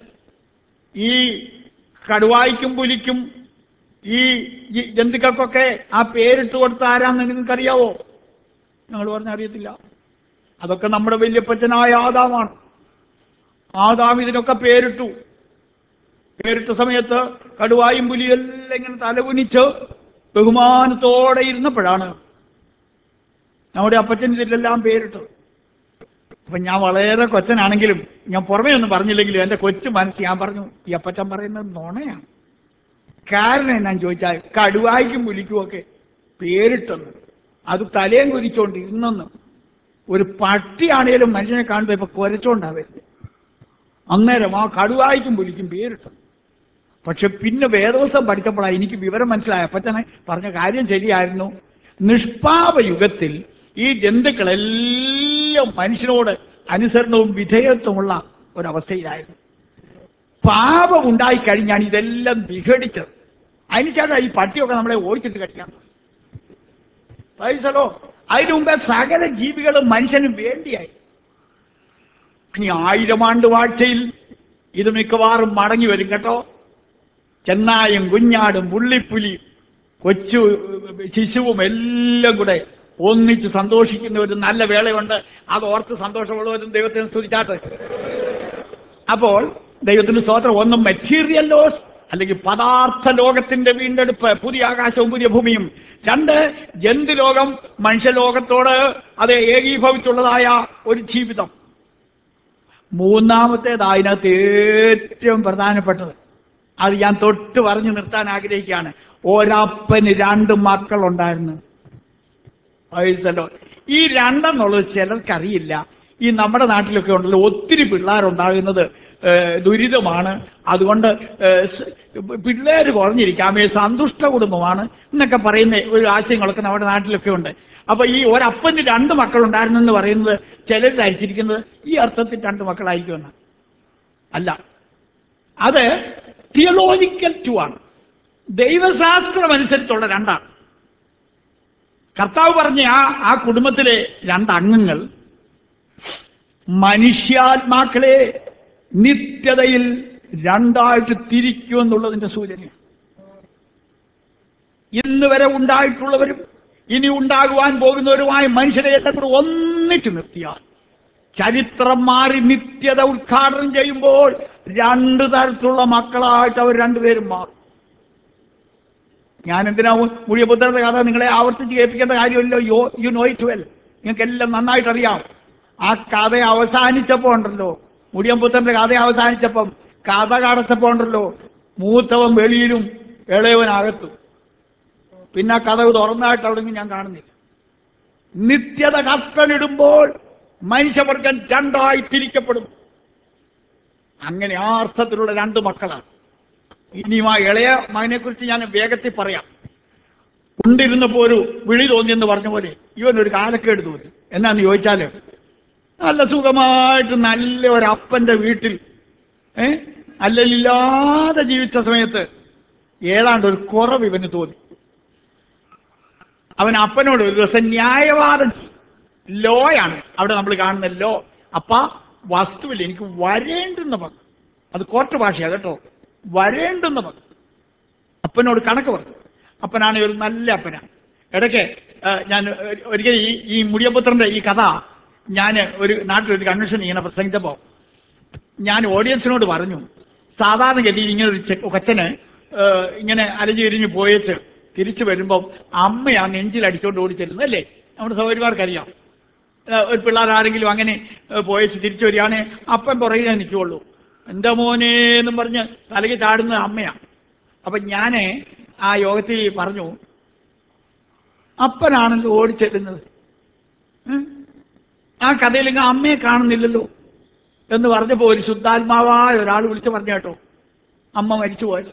ഈ കടുവായ്ക്കും പുലിക്കും ഈ ഈ ജന്തുക്കൾക്കൊക്കെ ആ പേരിട്ട് കൊടുത്ത ആരാന്ന് നിങ്ങൾക്കറിയാവോ ഞങ്ങൾ പറഞ്ഞ അറിയത്തില്ല അതൊക്കെ നമ്മുടെ വല്യപ്പച്ചനായ ആദാമാണ് ആദാം ഇതിനൊക്കെ പേരിട്ടു പേരിട്ട സമയത്ത് കടുവായും പുലിയെല്ലാം ഇങ്ങനെ തലകുനിച്ച് ബഹുമാനത്തോടെ ഇരുന്നപ്പോഴാണ് നമ്മുടെ അപ്പച്ചൻ ഇതിലെല്ലാം പേരിട്ടത് അപ്പൊ ഞാൻ വളരെ കൊച്ചനാണെങ്കിലും ഞാൻ പുറമേ ഒന്നും പറഞ്ഞില്ലെങ്കിലും എന്റെ കൊച്ചു മനസ്സ് ഞാൻ പറഞ്ഞു ഈ അപ്പച്ചൻ പറയുന്നത് നുണയാണ് കാരണം എന്നാന്ന് ചോദിച്ചാൽ കടുവായ്ക്കും പുലിക്കും ഒക്കെ പേരിട്ടെന്ന് അത് തലയും കുരിച്ചോണ്ട് ഇരുന്നെന്ന് ഒരു പട്ടിയാണേലും മനുഷ്യനെ കാണുമ്പോൾ ഇപ്പൊ കുരച്ചോണ്ടാ വരുന്നത് അന്നേരം ആ കടുവായ്ക്കും പുലിക്കും പേരിട്ടു പക്ഷെ പിന്നെ വേദവസം പഠിച്ചപ്പോഴാണ് എനിക്ക് വിവരം മനസ്സിലായ അപ്പച്ചനെ പറഞ്ഞ കാര്യം ശരിയായിരുന്നു നിഷ്പാപ യുഗത്തിൽ ഈ ജന്തുക്കളെല്ലാം മനുഷ്യനോട് അനുസരണവും വിധേയത്വമുള്ള ഒരവസ്ഥയിലായിരുന്നു പാപം ഉണ്ടായിക്കഴിഞ്ഞാണ് ഇതെല്ലാം വിഘടിച്ചത് അതിനുശേഷം ഈ പട്ടിയൊക്കെ നമ്മളെ ഓടിച്ചിട്ട് കടിക്കാൻ പൈസലോ അതിനു മുമ്പേ സകല ജീവികളും മനുഷ്യന് വേണ്ടിയായി ഇനി ആയിരം ആണ്ട് വാഴ്ചയിൽ ഇത് മിക്കവാറും മടങ്ങി വരും കേട്ടോ ചെന്നായും കുഞ്ഞാടും പുള്ളിപ്പുലി കൊച്ചു ശിശുവും എല്ലാം കൂടെ ഒന്നിച്ച് സന്തോഷിക്കുന്ന ഒരു നല്ല വേളയുണ്ട് അത് ഓർത്ത് സന്തോഷമുള്ളവരും ദൈവത്തിന് സ്തുതിച്ചാട്ട് അപ്പോൾ ദൈവത്തിന് സ്തോത്രം ഒന്ന് മെറ്റീരിയൽ ലോസ് അല്ലെങ്കിൽ പദാർത്ഥ ലോകത്തിന്റെ വീണ്ടെടുപ്പ് പുതിയ ആകാശവും പുതിയ ഭൂമിയും രണ്ട് ജന്തുലോകം മനുഷ്യലോകത്തോട് അത് ഏകീഭവിച്ചുള്ളതായ ഒരു ജീവിതം മൂന്നാമത്തേത് അതിനകത്ത് ഏറ്റവും പ്രധാനപ്പെട്ടത് അത് ഞാൻ തൊട്ട് പറഞ്ഞു നിർത്താൻ ആഗ്രഹിക്കുകയാണ് ഒരപ്പന് രണ്ട് മക്കളുണ്ടായിരുന്നു വയസ്സല്ലോ ഈ രണ്ടെന്നുള്ളത് ചിലർക്കറിയില്ല ഈ നമ്മുടെ നാട്ടിലൊക്കെ ഉണ്ടല്ലോ ഒത്തിരി പിള്ളേരുണ്ടാകുന്നത് ഏഹ്, ദുരിതമാണ് അതുകൊണ്ട് പിള്ളേർ കുറഞ്ഞിരിക്കാമേ സന്തുഷ്ട കുടുംബമാണ് എന്നൊക്കെ പറയുന്ന ഒരു ആശയങ്ങളൊക്കെ നമ്മുടെ നാട്ടിലൊക്കെ ഉണ്ട് അപ്പൊ ഈ ഒരപ്പന് രണ്ട് മക്കളുണ്ടായിരുന്നു എന്ന് പറയുന്നത് ചിലർ ധരിച്ചിരിക്കുന്നത് ഈ അർത്ഥത്തിൽ രണ്ട് മക്കളായിരിക്കുമെന്ന് അല്ല അത് തിയോളജിക്കൽ ടു ആണ് ദൈവശാസ്ത്രം അനുസരിച്ചുള്ള രണ്ടാണ് കർത്താവ് പറഞ്ഞ ആ ആ കുടുംബത്തിലെ രണ്ട് അംഗങ്ങൾ മനുഷ്യാത്മാക്കളെ നിത്യതയിൽ രണ്ടായിട്ട് തിരിക്കുമെന്നുള്ളതിന്റെ സൂചനയാണ് ഇന്ന് വരെ ഉണ്ടായിട്ടുള്ളവരും ഇനി ഉണ്ടാകുവാൻ പോകുന്നവരുമായ മനുഷ്യരെ എല്ലാം കൂടെ ഒന്നിച്ചു നിർത്തിയാൽ ചരിത്രം മാറി നിത്യത ഉദ്ഘാടനം ചെയ്യുമ്പോൾ രണ്ട് തരത്തിലുള്ള മക്കളായിട്ട് അവർ രണ്ടുപേരും മാറും ഞാൻ എന്തിനാ മുഴിയപുത്രന്റെ കഥ നിങ്ങളെ ആവർത്തിച്ച് കേൾപ്പിക്കേണ്ട കാര്യമല്ലോ യോ യു നോ ഇറ്റ് വെൽ നിങ്ങൾക്കെല്ലാം നന്നായിട്ട് അറിയാം ആ കഥ അവസാനിച്ചപ്പോ ഉണ്ടല്ലോ മുടിയമ്പുത്രന്റെ കഥ അവസാനിച്ചപ്പം കഥ കടച്ചപ്പോ ഉണ്ടല്ലോ മൂത്തവൻ വെളിയിലും ഇളയവൻ അകത്തും പിന്നെ ആ കഥ തുറന്നായിട്ട് അവിടെ ഞാൻ കാണുന്നില്ല നിത്യത കത്തനിടുമ്പോൾ മനുഷ്യവർഗം രണ്ടായി തിരിക്കപ്പെടും അങ്ങനെ ആ അർത്ഥത്തിലുള്ള രണ്ട് മക്കളാണ് ഇനിയും ആ ഇളയ മകനെ കുറിച്ച് ഞാൻ വേഗത്തിൽ പറയാം ഉണ്ടിരുന്നപ്പോ ഒരു വിളി തോന്നിയെന്ന് പറഞ്ഞ പോലെ ഇവൻ ഒരു കാലക്കേട് തോന്നി എന്നാന്ന് ചോദിച്ചാല് നല്ല സുഖമായിട്ട് നല്ല ഒരു അപ്പന്റെ വീട്ടിൽ ഏ അല്ലലില്ലാതെ ജീവിച്ച സമയത്ത് ഏതാണ്ട് ഒരു കുറവ് ഇവന് തോന്നി അവൻ അപ്പനോട് ഒരു ദിവസം ന്യായവാദം ചെയ്തു. ലോയാണ് അവിടെ നമ്മൾ കാണുന്ന ലോ അപ്പ വസ്തുവിൽ എനിക്ക് വരേണ്ടുന്ന പങ്ക് അത് കോർട്ട് ഭാഷയാണ് കേട്ടോ വരേണ്ടുന്ന പങ്ക് അപ്പനോട് കണക്ക് പറഞ്ഞു അപ്പനാണ് ഒരു നല്ല അപ്പനാണ് ഇടയ്ക്ക് ആ, ഞാൻ ഒരു- ഒരിക്കൽ ഈ ഈ മുടിയപുത്രന്റെ ഈ കഥ ഞാൻ ഒരു നാട്ടിലൊരു കൺവെൻഷൻ ഇങ്ങനെ പ്രസംഗിച്ചപ്പോൾ ഞാൻ ഓഡിയൻസിനോട് പറഞ്ഞു സാധാരണഗതിയിൽ ഇങ്ങനെ ഒരു ചെ- കൊച്ചന് ആ, ഇങ്ങനെ അലഞ്ഞിരിഞ്ഞ് പോയിട്ട് തിരിച്ചു വരുമ്പം അമ്മയാ നെഞ്ചിൽ അടിച്ചോണ്ട് ഓടി ചെല്ലുന്നത് അല്ലേ നമ്മുടെ സൗകര്യമാർക്കറിയാം ആ, ഒരു പിള്ളേർ ആരെങ്കിലും അങ്ങനെ ആ, പോയിട്ട് തിരിച്ചു വരികയാണെ അപ്പൻ പുറകിലേ നിൽക്കുള്ളൂ എന്താ മോനെ എന്നും പറഞ്ഞ് തലയ്ക്ക് ചാടുന്നത് അമ്മയാണ് അപ്പൊ ഞാൻ ആ യോഗത്തിൽ പറഞ്ഞു അപ്പനാണല്ലോ ഓടിച്ചെല്ലുന്നത് ഉം? ആ കഥയിൽ ഇങ്ങ് അമ്മയെ കാണുന്നില്ലല്ലോ എന്ന് പറഞ്ഞപ്പോൾ ഒരു ശുദ്ധാത്മാവായ ഒരാൾ വിളിച്ചു പറഞ്ഞ കേട്ടോ അമ്മ മരിച്ചു പോയത്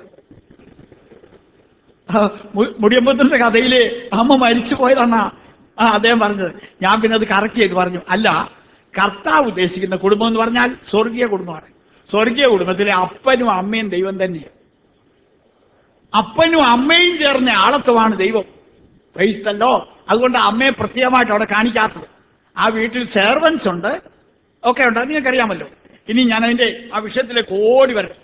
ആ, മു- മുടിയമ്പത്തിന്റെ കഥയില് അമ്മ മരിച്ചു പോയതാണ് ആ അദ്ദേഹം പറഞ്ഞത് ഞാൻ പിന്നെ അത് കറക്റ്റ് ചെയ്ത് പറഞ്ഞു അല്ല കർത്താവ് ഉദ്ദേശിക്കുന്ന കുടുംബം എന്ന് പറഞ്ഞാൽ സ്വർഗീയ കുടുംബമാണ് സ്വർഗീയ കുടുംബത്തിലെ അപ്പനും അമ്മയും ദൈവം തന്നെയാണ് അപ്പനും അമ്മയും ചേർന്ന ആളത്വമാണ് ദൈവം വൈസ്തല്ലോ അതുകൊണ്ട് അമ്മയെ പ്രത്യേകമായിട്ട് അവിടെ കാണിക്കാത്തത് ആ വീട്ടിൽ സെർവൻസ് ഉണ്ട് ഒക്കെ ഉണ്ട് അത് നിങ്ങൾക്കറിയാമല്ലോ ഇനി ഞാൻ അതിന്റെ ആ വിഷയത്തിലേക്ക് ഓടി വരാം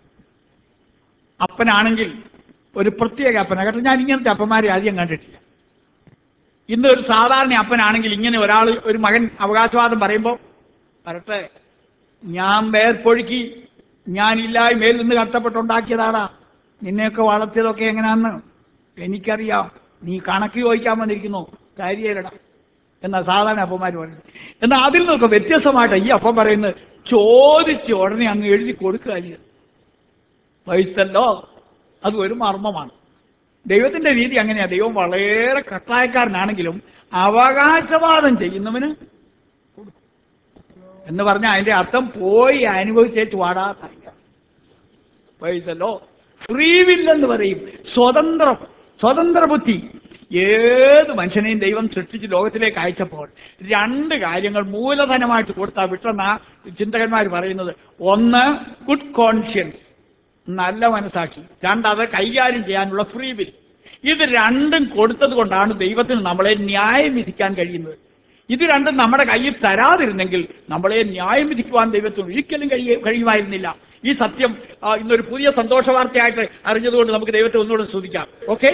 അപ്പനാണെങ്കിൽ ഒരു പ്രത്യേക അപ്പനാണ് കേട്ടോ ഞാൻ ഇങ്ങനത്തെ അപ്പന്മാരെ അധികം കണ്ടിട്ടില്ല ഇന്ന് ഒരു സാധാരണ അപ്പനാണെങ്കിൽ ഇങ്ങനെ ഒരാൾ ഒരു മകൻ അവകാശവാദം പറയുമ്പോൾ പറട്ടെ ഞാൻ വേർപ്പൊഴുക്കി ഞാനില്ലായി മേൽ നിന്ന് കഷ്ടപ്പെട്ടുണ്ടാക്കിയതാടാ നിന്നെയൊക്കെ വളർത്തിയതൊക്കെ എങ്ങനെയാന്ന് എനിക്കറിയാം നീ കണക്ക് ചോദിക്കാൻ വന്നിരിക്കുന്നു കാര്യയിലടാ എന്നാ സാധാരണ അപ്പന്മാർ പറയുന്നത് എന്നാൽ അതിൽ നിന്നൊക്കെ വ്യത്യസ്തമായിട്ട് ഈ അപ്പം പറയുന്നത് ചോദിച്ച് ഉടനെ അങ്ങ് എഴുതി കൊടുക്കുക ചെയ്യും വൈസല്ലോ അത് ഒരു മർമ്മമാണ് ദൈവത്തിന്റെ രീതി അങ്ങനെയാ ദൈവം വളരെ കട്ടായക്കാരനാണെങ്കിലും അവകാശവാദം ചെയ്യുന്നവന് കൊടുക്കും. എന്ന് പറഞ്ഞാൽ അതിന്റെ അർത്ഥം പോയി അനുഭവിച്ചേച്ച് വാടാ വൈസല്ലോ ഫ്രീ വില്ലെന്ന് പറയും സ്വതന്ത്രം സ്വതന്ത്ര ബുദ്ധി ഏത് മനുഷ്യനെയും ദൈവം സൃഷ്ടിച്ച് ലോകത്തിലേക്ക് അയച്ചപ്പോൾ രണ്ട് കാര്യങ്ങൾ മൂലധനമായിട്ട് കൊടുത്താൽ വിട്ടെന്ന ചിന്തകന്മാർ പറയുന്നത് ഒന്ന് ഗുഡ് കോൺഷ്യൻസ് നല്ല മനസാക്ഷി രണ്ടത് കൈകാര്യം ചെയ്യാനുള്ള ഫ്രീ വിൽ ഇത് രണ്ടും കൊടുത്തത് കൊണ്ടാണ് ദൈവത്തിന് നമ്മളെ ന്യായം വിധിക്കാൻ കഴിയുന്നത് ഇത് രണ്ടും നമ്മുടെ കയ്യിൽ തരാതിരുന്നെങ്കിൽ നമ്മളെ ന്യായം വിധിക്കുവാൻ ദൈവത്തിന് ഒരിക്കലും കഴിയ കഴിയുമായിരുന്നില്ല ഈ സത്യം ആ, ഇന്നൊരു പുതിയ സന്തോഷ വാർത്തയായിട്ട് അറിഞ്ഞതുകൊണ്ട് നമുക്ക് ദൈവത്തെ ഒന്നുകൂടെ ശ്രദ്ധിക്കാം ഓക്കെ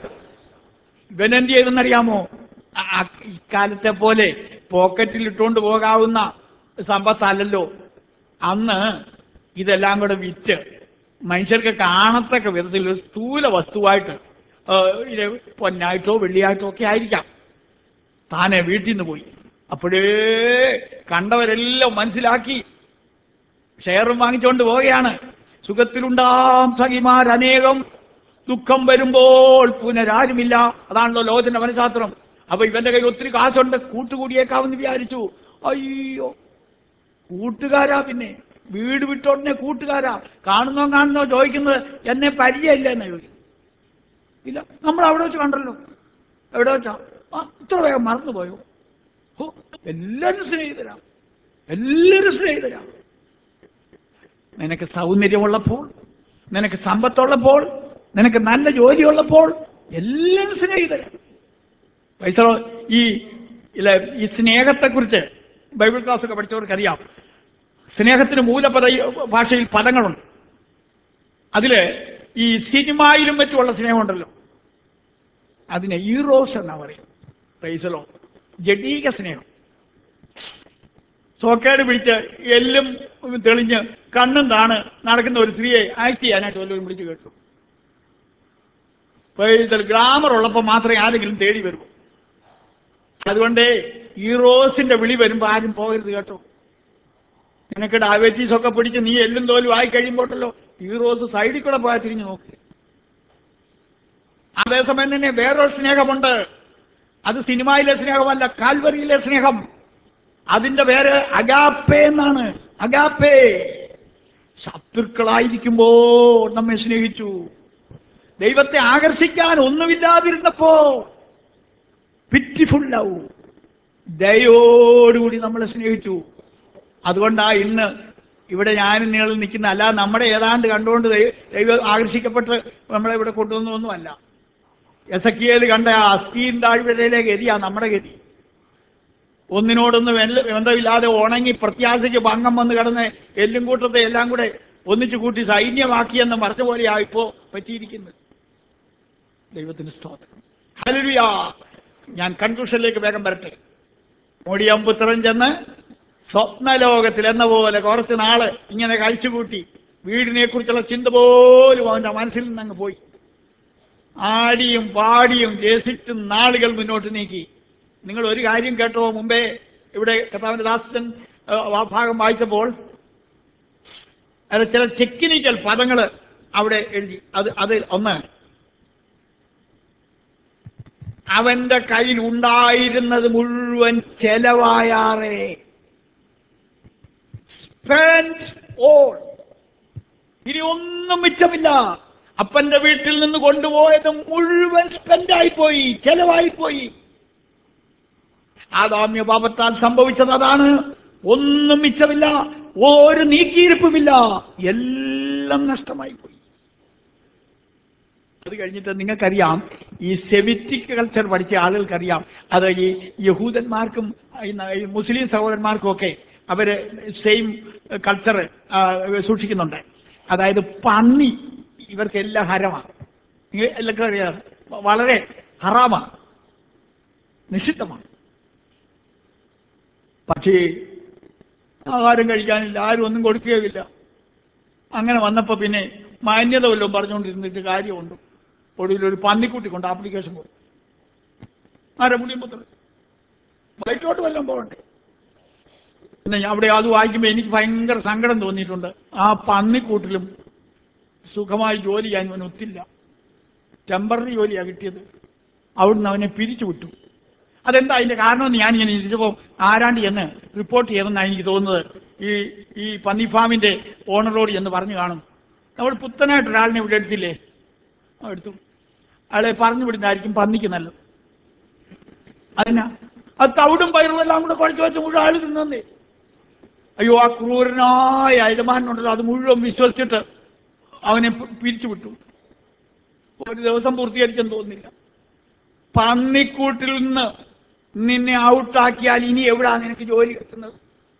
ഇവനെന്ത് ചെയ്തെന്നറിയാമോ ആ, ആ, ഇക്കാലത്തെ പോലെ പോക്കറ്റിൽ ഇട്ടുകൊണ്ട് പോകാവുന്ന സമ്പത്തല്ലല്ലോ അന്ന് ഇതെല്ലാം കൂടെ വിറ്റ് മനുഷ്യർക്ക് കാണത്തക്ക വിധത്തിൽ ഒരു സ്ഥൂല വസ്തുവായിട്ട് ആ, ഇത് പൊന്നായിട്ടോ വെള്ളിയായിട്ടോ ഒക്കെ ആയിരിക്കാം താനെ വീട്ടിൽ നിന്ന് പോയി അപ്പോഴേ കണ്ടവരെല്ലാം മനസ്സിലാക്കി ഷെയറും വാങ്ങിച്ചുകൊണ്ട് പോവുകയാണ് സുഖത്തിലുണ്ടാം സഖിമാരനേകം ദുഃഖം വരുമ്പോൾ പുനരാരുമില്ല അതാണല്ലോ ലോകത്തിന്റെ മനഃശാസ്ത്രം അപ്പൊ ഇവന്റെ കയ്യിൽ ഒത്തിരി കാശുണ്ട് കൂട്ടുകൂടിയേക്കാമെന്ന് വിചാരിച്ചു അയ്യോ കൂട്ടുകാരാ പിന്നെ വീട് വിട്ടോടനെ കൂട്ടുകാരാ കാണുന്നോ കാണുന്നോ ചോദിക്കുന്നത് എന്നെ പരിചയമില്ല എന്ന് ചോദിക്കും ഇല്ല നമ്മൾ അവിടെ വെച്ച് കണ്ടല്ലോ എവിടെ വെച്ചാ ആ ഇത്ര വേഗം മറന്നുപോയോ ഓ എല്ലാവരും സ്നേഹിതരാ എല്ലാവരും സ്നേഹിതരാ നിനക്ക് സൗന്ദര്യമുള്ളപ്പോൾ നിനക്ക് സമ്പത്തുള്ളപ്പോൾ നിനക്ക് നല്ല ജോലിയുള്ളപ്പോൾ എല്ലാവരും സ്നേഹിതരാ പൈസ ഈ ഇല്ല ഈ സ്നേഹത്തെക്കുറിച്ച് ബൈബിൾ ക്ലാസ് ഒക്കെ പഠിച്ചവർക്കറിയാം സ്നേഹത്തിന് മൂലപദ ഭാഷയിൽ പദങ്ങളുണ്ട് അതില് ഈ സിനിമയിലും മറ്റുമുള്ള സ്നേഹമുണ്ടല്ലോ അതിനെ ഈറോസ് എന്നാ പറയും പൈസലോ ജഡീക സ്നേഹം സോക്കേട് പിടിച്ച് എല്ലും തെളിഞ്ഞ് കണ്ണും താണ് നടക്കുന്ന ഒരു സ്ത്രീയെ ആക്ട് ചെയ്യാനായിട്ട് വല്ലവരും വിളിച്ചു കേട്ടു പൈസൽ ഗ്രാമർ ഉള്ളപ്പോൾ മാത്രമേ ആരെങ്കിലും തേടി വരൂ അതുകൊണ്ട് ഈ റോസിന്റെ വിളി വരുമ്പോൾ ആരും പോകരുത് കേട്ടോ നിനക്ക് ഡയബറ്റീസ് ഒക്കെ പിടിച്ച് നീ എല്ലും തോലും ആയി കഴിയുമ്പോട്ടല്ലോ ഈ റോസ് സൈഡിൽ കൂടെ പോയാൽ തിരിഞ്ഞു നോക്ക് അതേസമയം തന്നെ വേറൊരു സ്നേഹമുണ്ട് അത് സിനിമയിലെ സ്നേഹമല്ല കാൽവറിയിലെ സ്നേഹം അതിന്റെ പേര് അഗാപ്പേ എന്നാണ് അഗാപ്പേ ശത്രുക്കളായിരിക്കുമ്പോൾ നമ്മെ സ്നേഹിച്ചു ദൈവത്തെ ആകർഷിക്കാൻ ഒന്നുമില്ലാതിരുന്നപ്പോ പിറ്റിഫുൾ ലവ് ദയോടുകൂടി നമ്മളെ സ്നേഹിച്ചു അതുകൊണ്ടാ ഇന്ന് ഇവിടെ ഞാനും നിങ്ങൾ നിൽക്കുന്ന അല്ല നമ്മുടെ ഏതാണ്ട് കണ്ടുകൊണ്ട് ദൈവ- ദൈവം ആകർഷിക്കപ്പെട്ട് നമ്മളെ ഇവിടെ കൊണ്ടുവന്നൊന്നുമല്ല എസക്കിയേൽ കണ്ട ആ അസ്ഥീൻ താഴ്വരയിലെ ഗതിയാ നമ്മുടെ ഗതി ഒന്നിനോടൊന്ന് വെല്ല ബന്ധമില്ലാതെ ഉണങ്ങി പ്രത്യാശയ്ക്ക് ഭംഗം വന്ന് കിടന്ന് എല്ലും കൂട്ടത്തെ എല്ലാം കൂടെ ഒന്നിച്ചു കൂട്ടി സൈന്യമാക്കിയെന്ന് മറച്ച പോലെയാ ഇപ്പോ പറ്റിയിരിക്കുന്നത് ദൈവത്തിന് സ്തോത്രം ഹല്ലേലൂയ ഞാൻ കൺക്ലൂഷനിലേക്ക് വേഗം വരട്ടെ മോടിയമ്പുത്രൻ ചെന്ന് സ്വപ്നലോകത്തിൽ എന്ന പോലെ കുറച്ച് നാള് ഇങ്ങനെ കഴിച്ചുകൂട്ടി വീടിനെ കുറിച്ചുള്ള ചിന്ത പോലും അവന്റെ മനസ്സിൽ നിന്ന് അങ്ങ് പോയി ആടിയും പാടിയും രസിച്ചും നാളുകൾ മുന്നോട്ട് നീക്കി നിങ്ങൾ ഒരു കാര്യം കേട്ടോ മുമ്പേ ഇവിടെ കർത്താവിന്റെ ദാസൻ ആ ഭാഗം വായിച്ചപ്പോൾ അത് ചില ടെക്നിക്കൽ പദങ്ങൾ അവിടെ എഴുതി അത് അത് ഒന്ന് അവന്റെ കയ്യിൽ ഉണ്ടായിരുന്നത് മുഴുവൻ ചെലവായാറേ spent all ഇനി ഒന്നും മിച്ചമില്ല അപ്പന്റെ വീട്ടിൽ നിന്ന് കൊണ്ടുപോയത് മുഴുവൻ സ്പെൻഡായി പോയി ചെലവായി പോയി ആദാമ്യ പാപത്താൽ സംഭവിച്ചത് അതാണ് ഒന്നും മിച്ചമില്ല ഒരു നീക്കിയിരിപ്പുമില്ല എല്ലാം നഷ്ടമായി പോയി അത് കഴിഞ്ഞിട്ട് നിങ്ങൾക്കറിയാം ഈ സെമിറ്റിക് കൾച്ചർ പഠിച്ച ആളുകൾക്കറിയാം അത് ഈ യഹൂദന്മാർക്കും ഈ ന- ഈ മുസ്ലിം സഹോദരന്മാർക്കും ഒക്കെ അവര് സെയിം കൾച്ചർ സൂക്ഷിക്കുന്നുണ്ട് അതായത് പന്നി ഇവർക്ക് എല്ലാം ഹരമാണ് നിങ്ങൾ എല്ലാവർക്കും അറിയാം വളരെ ഹറാമാണ് നിഷിദ്ധമാണ് പക്ഷേ ആഹാരം കഴിക്കാനില്ല ആരും ഒന്നും കൊടുക്കുകയില്ല അങ്ങനെ വന്നപ്പോൾ പിന്നെ മാന്യത വല്ലതും പറഞ്ഞുകൊണ്ടിരുന്നിട്ട് കാര്യമുണ്ട് ഒടുവിൽ ഒരു പന്നിക്കുട്ടി കൊണ്ട് ആപ്ലിക്കേഷൻ പോയി ആരെ മുടിയുമ്പോൾ വൈറ്റോട്ട് വല്ലതും പോകണ്ടേ പിന്നെ ഞാൻ അവിടെ അത് വായിക്കുമ്പോൾ എനിക്ക് ഭയങ്കര സങ്കടം തോന്നിയിട്ടുണ്ട് ആ പന്നിക്കൂട്ടിലും സുഖമായി ജോലി ചെയ്യാൻ അവന് ഒത്തില്ല ടെമ്പററി ജോലിയാണ് കിട്ടിയത് അവിടുന്ന് അവനെ പിരിച്ചു വിട്ടു അതെന്താ അതിന്റെ കാരണമെന്ന് ഞാൻ ഇങ്ങനെ ഇതിപ്പോൾ ആരാണ്ട് എന്ന് റിപ്പോർട്ട് ചെയ്തെന്നാണ് എനിക്ക് തോന്നുന്നത് ഈ ഈ പന്നി ഫാമിന്റെ ഓണറോട് എന്ന് പറഞ്ഞു കാണും നമ്മൾ പുത്തനായിട്ട് ഒരാളിനെ ഇവിടെ എടുത്തില്ലേ ആ, എടുത്തു അയാളെ പറഞ്ഞു വിടുന്നതായിരിക്കും പന്നിക്ക് നല്ലത് അതിനാ അത് തവിടും പയറും എല്ലാം കൂടെ കുഴച്ച് വെച്ച് മുഴുവൻ ആൾ തിന്നേ അയ്യോ ആ ക്രൂരനായ യജമാനുണ്ടല്ലോ അത് മുഴുവൻ വിശ്വസിച്ചിട്ട് അവനെ പി- പിരിച്ചു വിട്ടു ഒരു ദിവസം പൂർത്തീകരിച്ചെന്ന് തോന്നുന്നില്ല പന്നിക്കൂട്ടിൽ നിന്ന് നിന്നെ ഔട്ടാക്കിയാൽ ഇനി എവിടാ നിനക്ക് ജോലി കിട്ടുന്നത്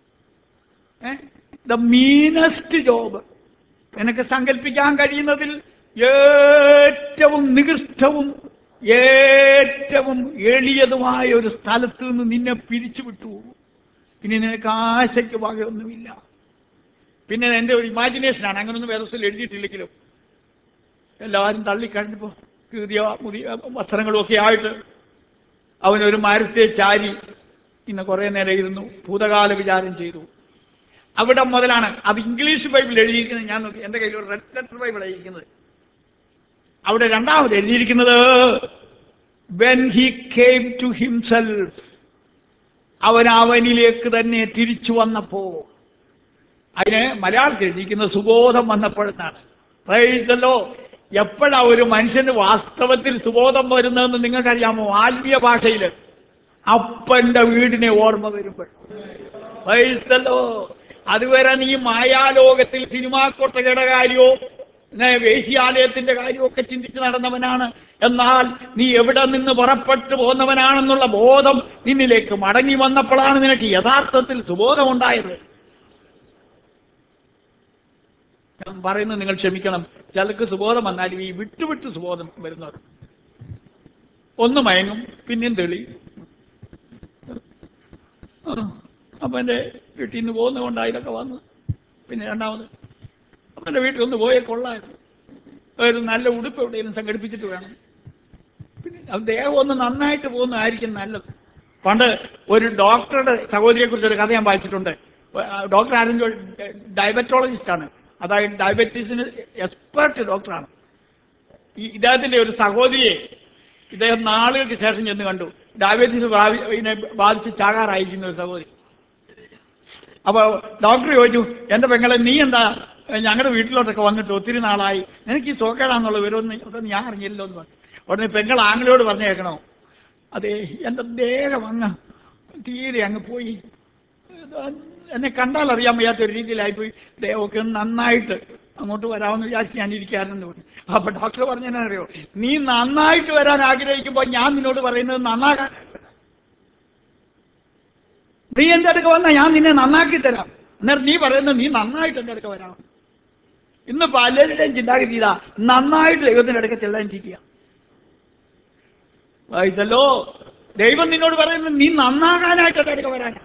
ദ മീനസ്റ്റ് ജോബ് നിനക്ക് സങ്കല്പിക്കാൻ കഴിയുന്നതിൽ ഏറ്റവും നികൃഷ്ടവും ഏറ്റവും എളിയതുമായ ഒരു സ്ഥലത്ത് നിന്ന് നിന്നെ പിരിച്ചു വിട്ടു ഇനി നിനക്ക് ആശയ്ക്ക് വകയൊന്നുമില്ല പിന്നെ എൻ്റെ ഒരു ഇമാജിനേഷനാണ് അങ്ങനൊന്നും വേദത്തിൽ എഴുതിയിട്ടില്ലെങ്കിലും എല്ലാവരും തള്ളിക്കഴിഞ്ഞപ്പോൾ കീറിയ മുതിയ വസ്ത്രങ്ങളും ഒക്കെ ആയിട്ട് അവനൊരു മരത്തെ ചാരി ഇന്ന് കുറേ നേരം ഇരുന്നു ഭൂതകാല വിചാരം ചെയ്തു അവിടെ മുതലാണ് അത് ഇംഗ്ലീഷ് ബൈബിൾ എഴുതിയിരിക്കുന്നത് ഞാൻ നോക്കി എൻ്റെ കയ്യിൽ ഒരു റെഡ് ലെറ്റർ ബൈബിൾ എഴുതിയിരിക്കുന്നത് അവിടെ രണ്ടാമത് എഴുതിയിരിക്കുന്നത് when he came to himself അവൻ അവനിലേക്ക് തന്നെ തിരിച്ചു വന്നപ്പോ അതിന് മലയാളത്തിൽ എഴുതിയിരിക്കുന്നത് സുബോധം വന്നപ്പോഴെന്നാണ് പ്രൈസല്ലോ എപ്പോഴാ ഒരു മനുഷ്യന് വാസ്തവത്തിൽ സുബോധം വരുന്നതെന്ന് നിങ്ങൾക്കറിയാമോ ആത്മീയ ഭാഷയിൽ അപ്പന്റെ വീടിനെ ഓർമ്മ വരുമ്പോൾ പ്രൈസല്ലോ അതുവരെ നീ മായാലോകത്തിൽ സിനിമാ കൊട്ടകയുടെ കാര്യമോ പിന്നെ വേശ്യാലയത്തിന്റെ കാര്യമൊക്കെ ചിന്തിച്ച് നടന്നവനാണ് എന്നാൽ നീ എവിടെ നിന്ന് പുറപ്പെട്ടു പോന്നവനാണെന്നുള്ള ബോധം നിന്നിലേക്ക് മടങ്ങി വന്നപ്പോഴാണ് നിനക്ക് യഥാർത്ഥത്തിൽ സുബോധമുണ്ടായത് ഞാൻ പറയുന്നത് നിങ്ങൾ ക്ഷമിക്കണം ചിലർക്ക് സുബോധം വന്നാലും ഈ വിട്ടുവിട്ട് സുബോധം വരുന്നവർ ഒന്ന് മയങ്ങും പിന്നെയും തെളി അപ്പം എൻ്റെ വീട്ടിൽ നിന്ന് പോകുന്നതുകൊണ്ട് ഇതൊക്കെ വന്നു പിന്നെ രണ്ടാമത് അപ്പം എൻ്റെ വീട്ടിൽ ഒന്ന് പോയേ കൊള്ളായിരുന്നു ഒരു നല്ല ഉടുപ്പ് എവിടെയെങ്കിലും സംഘടിപ്പിച്ചിട്ട് വേണം പിന്നെ അത് ദേഹം ഒന്ന് നന്നായിട്ട് പോകുന്നതായിരിക്കും നല്ലത് പണ്ട് ഒരു ഡോക്ടറുടെ സഹോദരിയെ കുറിച്ച് ഒരു കഥ ഞാൻ വായിച്ചിട്ടുണ്ട് ആ ഡോക്ടർ ആരെങ്കിലും ഡയബറ്റോളജിസ്റ്റ് ആണ് അതായത് ഡയബറ്റീസിന് എക്സ്പേർട്ട് ഡോക്ടറാണ് ഈ ഇദ്ദേഹത്തിന്റെ ഒരു സഹോദരിയെ ഇദ്ദേഹം നാളുകൾക്ക് ശേഷം ചെന്ന് കണ്ടു ഡയബറ്റീസ് ബാധി- ഇതിനെ ബാധിച്ച് ചാകാറായിരിക്കുന്ന ഒരു സഹോദരി അപ്പോൾ ഡോക്ടർ ചോദിച്ചു എൻ്റെ പെങ്ങളെ നീ എന്താ ഞങ്ങളുടെ വീട്ടിലോട്ടൊക്കെ വന്നിട്ട് ഒത്തിരി നാളായി എനിക്ക് ഈ സോക്കേടാന്നുള്ള വിവരമൊന്നും അതൊന്നും ഞാൻ അറിഞ്ഞില്ലല്ലോ എന്ന് പറഞ്ഞു ഉടനെ പെങ്ങൾ ആങ്ങളോട് പറഞ്ഞേക്കണോ അതെ എൻ്റെ ദേഹം അങ്ങ് തീരെ അങ്ങ് പോയി ഇത് എന്നെ കണ്ടാൽ അറിയാൻ വയ്യാത്ത ഒരു രീതിയിലായിപ്പോയി ദേഹമൊക്കെ ഒന്ന് നന്നായിട്ട് അങ്ങോട്ട് വരാമെന്ന് വിചാരിച്ച് ഞാൻ ഇരിക്കാറുണ്ട് അപ്പൊ ഡോക്ടർ പറഞ്ഞറിയോ നീ നന്നായിട്ട് വരാൻ ആഗ്രഹിക്കുമ്പോൾ ഞാൻ നിന്നോട് പറയുന്നത് നന്നാകാൻ നീ എൻ്റെ അടുക്ക വന്നാൽ ഞാൻ നിന്നെ നന്നാക്കി തരാം അന്നേരം നീ പറയുന്നത് നീ നന്നായിട്ട് എൻ്റെ അടുക്ക വരാം ഇന്ന് പലരുടെയും ചിന്താഗതി ഇതാ നന്നായിട്ട് ദൈവത്തിൻ്റെ അടുക്ക ചെല്ലാൻ ചിരിക്കുക ഇതല്ലോ ദൈവം നിന്നോട് പറയുന്നത് നീ നന്നാകാനായിട്ട് എൻ്റെ അടുക്ക വരാനാ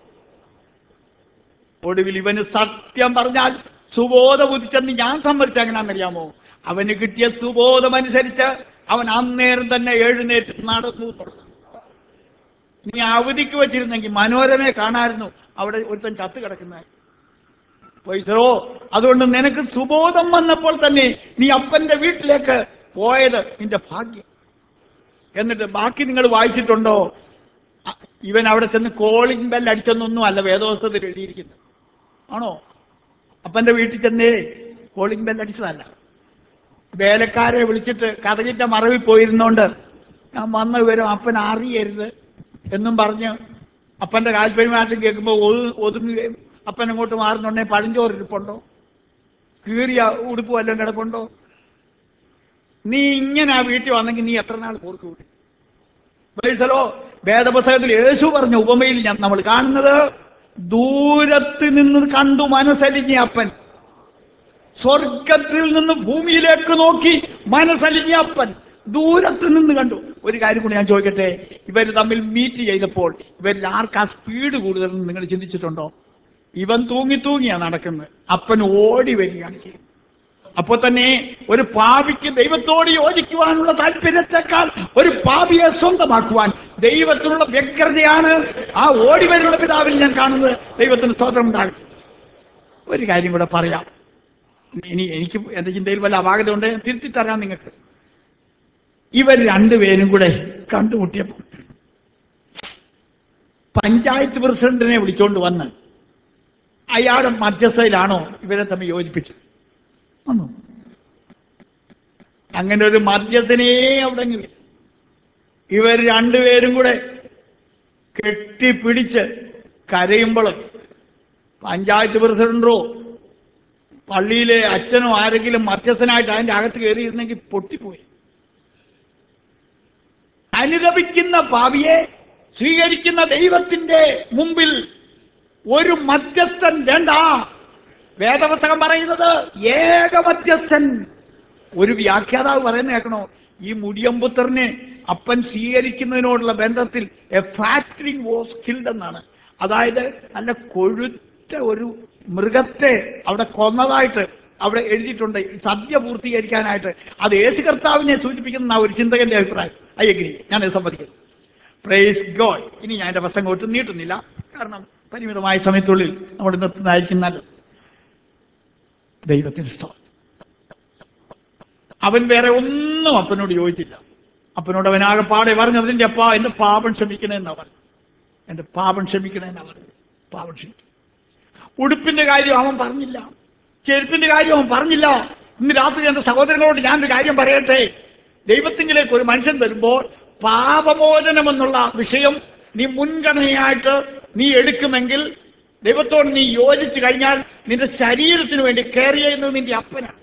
ഒടുവിൽ ഇവന് സത്യം പറഞ്ഞാൽ സുബോധം ഉദിച്ചെന്ന് ഞാൻ സമ്മതിച്ച എങ്ങനെയാണെന്നറിയാമോ അവന് കിട്ടിയ സുബോധമനുസരിച്ച് അവൻ അന്നേരം തന്നെ എഴുന്നേറ്റ് നടന്നു തുടങ്ങി നീ അവധിക്ക് വെച്ചിരുന്നെങ്കിൽ മനോരമയെ കാണായിരുന്നു അവിടെ ഒരുത്തൻ ചത്ത് കിടക്കുന്ന പൈസറോ അതുകൊണ്ട് നിനക്ക് സുബോധം വന്നപ്പോൾ തന്നെ നീ അപ്പന്റെ വീട്ടിലേക്ക് പോയത് നിന്റെ ഭാഗ്യം എന്നിട്ട് ബാക്കി നിങ്ങൾ വായിച്ചിട്ടുണ്ടോ അ- ഇവൻ അവിടെ ചെന്ന് കോളിംഗ് ബെൽ അടിച്ചെന്നൊന്നും അല്ല വേദോസ്തത്തിൽ എഴുതിയിരിക്കുന്നത് ആണോ അപ്പൻ്റെ വീട്ടിൽ ചെന്നേ കോളിംഗ് ബെൽ അടിച്ചതല്ല വേലക്കാരെ വിളിച്ചിട്ട് കഥകിറ്റ മറവിൽ പോയിരുന്നോണ്ട് ഞാൻ വന്ന വിവരം അപ്പൻ അറിയരുത് എന്നും പറഞ്ഞ് അപ്പൻ്റെ കാൽപ്പര്യമാറ്റം കേൾക്കുമ്പോൾ ഒതു ഒതുങ്ങുകയും അപ്പൻ അങ്ങോട്ട് മാറുന്നുണ്ടെങ്കിൽ പഴഞ്ചോറ് ഇരിപ്പുണ്ടോ കീറിയ ഉടുപ്പ് വല്ലതും കിടപ്പുണ്ടോ നീ ഇങ്ങനെ ആ വീട്ടിൽ വന്നെങ്കിൽ നീ എത്ര നാൾ ഓർത്തു കൂടി മനസ്സിലോ വേദപുസ്തകത്തിൽ യേശു പറഞ്ഞ ഉപമയിൽ ഞാൻ നമ്മൾ കാണുന്നത് ദൂരത്ത് നിന്ന് കണ്ടു മനസ്സലിഞ്ഞ അപ്പൻ സ്വർഗത്തിൽ നിന്ന് ഭൂമിയിലേക്ക് നോക്കി മനസ്സലിഞ്ഞ അപ്പൻ ദൂരത്ത് നിന്ന് കണ്ടു ഒരു കാര്യം കൂടി ഞാൻ ചോദിക്കട്ടെ ഇവർ തമ്മിൽ മീറ്റ് ചെയ്തപ്പോൾ ഇവരിൽ ആർക്കാ സ്പീഡ് കൂടുതലെന്ന് നിങ്ങൾ ചിന്തിച്ചിട്ടുണ്ടോ ഇവൻ തൂങ്ങി തൂങ്ങിയാ നടക്കുന്നത് അപ്പൻ ഓടി വരികയാണ് ചെയ്യുന്നത് അപ്പോൾ തന്നെ ഒരു പാപിക്ക് ദൈവത്തോട് യോജിക്കുവാനുള്ള താല്പര്യത്തെക്കാൾ ഒരു പാപിയെ സ്വന്തമാക്കുവാൻ ദൈവത്തിനുള്ള വ്യഗ്രതയാണ് ആ ഓടി വരുന്ന പിതാവിൽ ഞാൻ കാണുന്നത് ദൈവത്തിന് സ്തോത്രം ഉണ്ടാകും ഒരു കാര്യം കൂടെ പറയാം ഇനി എനിക്ക് എന്റെ ചിന്തയിൽ വല്ല അപാകത ഉണ്ട് തിരുത്തി തരാം നിങ്ങൾക്ക് ഇവർ രണ്ടുപേരും കൂടെ കണ്ടുമുട്ടിയപ്പോൾ പഞ്ചായത്ത് പ്രസിഡന്റിനെ വിളിച്ചോണ്ട് വന്ന് അയാളുടെ മധ്യസ്ഥയിലാണോ ഇവരെ തമ്മിൽ യോജിപ്പിച്ചത് വന്നു അങ്ങനെ ഒരു മധ്യസ്ഥനെ അവിടെ ഇല്ല. ഇവർ രണ്ടുപേരും കൂടെ കെട്ടിപ്പിടിച്ച് കരയുമ്പോൾ പഞ്ചായത്ത് പ്രസിഡന്റോ പള്ളിയിലെ അച്ഛനോ ആരെങ്കിലും മധ്യസ്ഥനായിട്ട് അതിൻ്റെ അകത്ത് കയറിയിരുന്നെങ്കിൽ പൊട്ടിപ്പോയി അനുരപിക്കുന്ന ഭാവിയെ സ്വീകരിക്കുന്ന ദൈവത്തിന്റെ മുമ്പിൽ ഒരു മധ്യസ്ഥൻ വേണ്ട വേദപുസ്തകം പറയുന്നത് ഏക മധ്യസ്ഥൻ ഒരു വ്യാഖ്യാതാവ് പറയുന്ന കേൾക്കണോ ഈ മുടിയമ്പുത്രനെ അപ്പൻ സ്വീകരിക്കുന്നതിനോടുള്ള ബന്ധത്തിൽ എ ഫാക്ടറിങ് വാസ് കിൽഡ് എന്നാണ് അതായത് നല്ല കൊഴുത്ത ഒരു മൃഗത്തെ അവിടെ കൊന്നതായിട്ട് അവിടെ എഴുതിയിട്ടുണ്ട് ഈ സദ്യ പൂർത്തീകരിക്കാനായിട്ട് അത് യേശു കർത്താവിനെ സൂചിപ്പിക്കുന്ന ഒരു ചിന്തകന്റെ അഭിപ്രായം ഐ അഗ്രി ഞാനത് സമ്മതിക്കുന്നു പ്രൈസ് ഗോഡ് ഇനി ഞാൻ എൻ്റെ പ്രസംഗം ഒട്ടും നീട്ടുന്നില്ല കാരണം പരിമിതമായ സമയത്തുള്ളിൽ നമ്മൾ നിർത്തുന്നതായിരിക്കും നല്ലത് ദൈവത്തിന് സ്തോത്രം അവൻ വേറെ ഒന്നും അപ്പനോട് യോജിച്ചില്ല അപ്പനോട് അവനാകെ പാടെ പറഞ്ഞു അതിൻ്റെ അപ്പ എൻ്റെ പാപം ക്ഷമിക്കണമെന്ന് അവൻ എൻ്റെ പാപം ക്ഷമിക്കണമെന്ന് അവൻ പാപം ക്ഷമിക്കും ഉടുപ്പിന്റെ കാര്യം അവൻ പറഞ്ഞില്ല ചെരുപ്പിന്റെ കാര്യം അവൻ പറഞ്ഞില്ല ഇന്ന് രാത്രി എൻ്റെ സഹോദരങ്ങളോട് ഞാനൊരു കാര്യം പറയട്ടെ ദൈവത്തിങ്കിലേക്ക് ഒരു മനുഷ്യൻ വരുമ്പോൾ പാപമോചനം എന്നുള്ള വിഷയം നീ മുൻഗണനയായിട്ട് നീ എടുക്കുമെങ്കിൽ ദൈവത്തോട് നീ യോജിച്ചു കഴിഞ്ഞാൽ നിന്റെ ശരീരത്തിന് വേണ്ടി കെയർ ചെയ്യുന്നത് നിന്റെ അപ്പനാണ്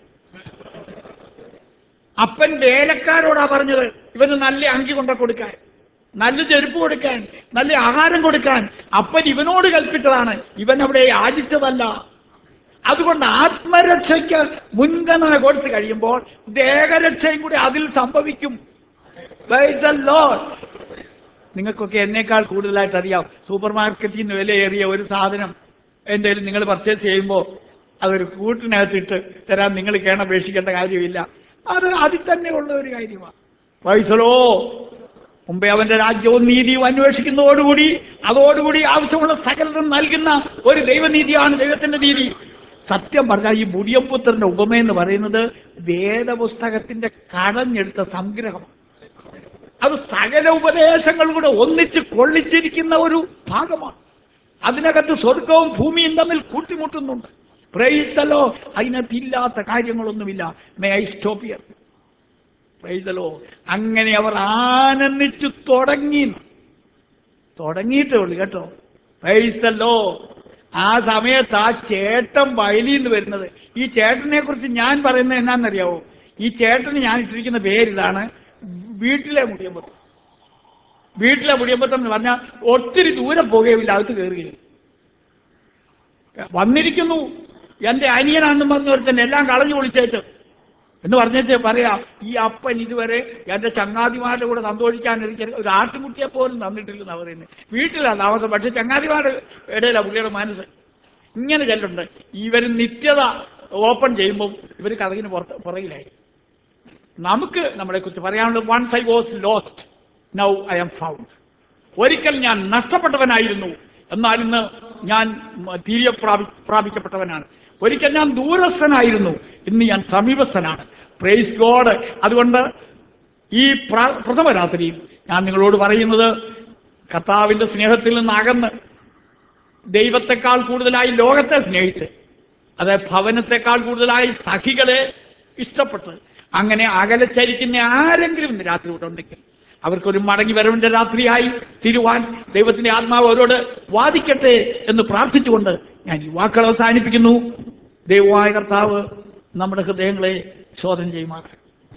അപ്പൻ വേലക്കാരോടാ പറഞ്ഞത് ഇവന് നല്ല അങ്കി കൊണ്ട കൊടുക്കാൻ നല്ല ചെരുപ്പ് കൊടുക്കാൻ നല്ല ആഹാരം കൊടുക്കാൻ അപ്പൻ ഇവനോട് കൽപ്പിച്ചതാണ് ഇവൻ അവിടെ യാചിച്ചതല്ല അതുകൊണ്ട് ആത്മരക്ഷയ്ക്ക് മുൻഗണന കൊടുത്തു കഴിയുമ്പോൾ ദേഹരക്ഷയും കൂടി അതിൽ സംഭവിക്കും Praise the Lord. നിങ്ങൾക്കൊക്കെ എന്നേക്കാൾ കൂടുതലായിട്ട് അറിയാം സൂപ്പർ മാർക്കറ്റിൽ നിന്ന് വിലയേറിയ ഒരു സാധനം എൻ്റെ കയ്യിൽ നിങ്ങൾ പർച്ചേസ് ചെയ്യുമ്പോൾ അതൊരു കൂട്ടിനകത്തിട്ട് തരാൻ നിങ്ങൾ കേണപേക്ഷിക്കേണ്ട കാര്യമില്ല അത് അതിൽ തന്നെ ഉള്ള ഒരു കാര്യമാണ് വൈസലോ മുമ്പേ അവന്റെ രാജ്യവും നീതിയും അന്വേഷിക്കുന്നതോടുകൂടി അതോടുകൂടി ആവശ്യമുള്ള സകലതും നൽകുന്ന ഒരു ദൈവനീതിയാണ് ദൈവത്തിന്റെ നീതി സത്യം പറഞ്ഞാൽ ഈ മുടിയമ്പുത്രന്റെ ഉപമയെന്ന് പറയുന്നത് വേദപുസ്തകത്തിന്റെ കടഞ്ഞെടുത്ത സംഗ്രഹം അത് സകല ഉപദേശങ്ങൾ കൂടെ ഒന്നിച്ച് കൊള്ളിച്ചിരിക്കുന്ന ഒരു ഭാഗമാണ് അതിനകത്ത് സ്വർഗവും ഭൂമിയും തമ്മിൽ കൂട്ടിമുട്ടുന്നുണ്ട് പ്രൈസലോ അതിനകത്ത് ഇല്ലാത്ത കാര്യങ്ങളൊന്നുമില്ല മേ ഐ സ്റ്റോപ്പ് ഹിയർ പ്രൈസലോ അങ്ങനെ അവർ ആനന്ദിച്ചു തുടങ്ങി തുടങ്ങിയിട്ടേ ഉള്ളൂ കേട്ടോ പ്രൈസല്ലോ ആ സമയത്ത് ആ ചേട്ടൻ വയലിൽ നിന്ന് വരുന്നത് ഈ ചേട്ടനെ കുറിച്ച് ഞാൻ പറയുന്നത് എന്നാണെന്നറിയാവോ ഈ ചേട്ടന് ഞാൻ ഇട്ടിരിക്കുന്ന പേരിതാണ് വീട്ടിലെ മുടിയമ്പത്തം വീട്ടിലെ മുടിയമ്പത്തം എന്ന് പറഞ്ഞാൽ ഒത്തിരി ദൂരം പോകുകയില്ല അകത്ത് കയറുകയില്ല വന്നിരിക്കുന്നു എന്റെ അനിയനാണെന്നും പറഞ്ഞ ഒരുത്തൻ എല്ലാം കളഞ്ഞു വിളിച്ചേച്ച് എന്ന് പറഞ്ഞിട്ട് പറയാം ഈ അപ്പൻ ഇതുവരെ എന്റെ ചങ്ങാതിമാരുടെ കൂടെ സന്തോഷിക്കാൻ എനിക്ക് ഒരു ആട്ടുമുട്ടിയെ പോലും തന്നിട്ടില്ലെന്നാ പറയുന്നത് വീട്ടിലാണ് താമസം പക്ഷെ ചങ്ങാതിമാരുടെ ഇടയിലാണ് പുള്ളിയുടെ മനസ്സ് ഇങ്ങനെ ചെല്ലുണ്ട് ഇവർ നിത്യത ഓപ്പൺ ചെയ്യുമ്പോൾ ഇവർ കഥകിന് പുറത്ത് പുറകിലായി നമുക്ക് നമ്മളെ കുറിച്ച് പറയാനുള്ളത് once I was lost now I am found ഒരിക്കൽ ഞാൻ നഷ്ടപ്പെട്ടവനായിരുന്നു എന്നാൽ ഇന്ന് ഞാൻ മ- തിരികെ പ്രാപി പ്രാപിക്കപ്പെട്ടവനാണ് ഒരിക്കൽ ഞാൻ ദൂരസ്ഥനായിരുന്നു ഇന്ന് ഞാൻ സമീപസ്ഥനാണ് പ്രൈസ് ഗോഡ് അതുകൊണ്ട് ഈ പ്ര- പ്രഥമ രാത്രിയിൽ ഞാൻ നിങ്ങളോട് പറയുന്നത് കർത്താവിന്റെ സ്നേഹത്തിൽ നിന്ന് അകന്ന് ദൈവത്തെക്കാൾ കൂടുതലായി ലോകത്തെ സ്നേഹിച്ച് അത് ഭവനത്തെക്കാൾ കൂടുതലായി സഖികളെ ഇഷ്ടപ്പെട്ട് അങ്ങനെ അകലെ ചരിക്കുന്ന ആരെങ്കിലും ഇന്ന് രാത്രി ഇവിടെ ഉണ്ടെങ്കിൽ അവർക്കൊരു മടങ്ങി വരവിന്റെ രാത്രിയായി തിരുവാൻ ദൈവത്തിന്റെ ആത്മാവ് അവരോട് വാദിക്കട്ടെ എന്ന് പ്രാർത്ഥിച്ചുകൊണ്ട് ഞാൻ ഈ വാക്കുകൾ അവസാനിപ്പിക്കുന്നു ദൈവമായ കർത്താവ് നമ്മുടെ ഹൃദയങ്ങളെ ശോധന ചെയ്യുമാറാം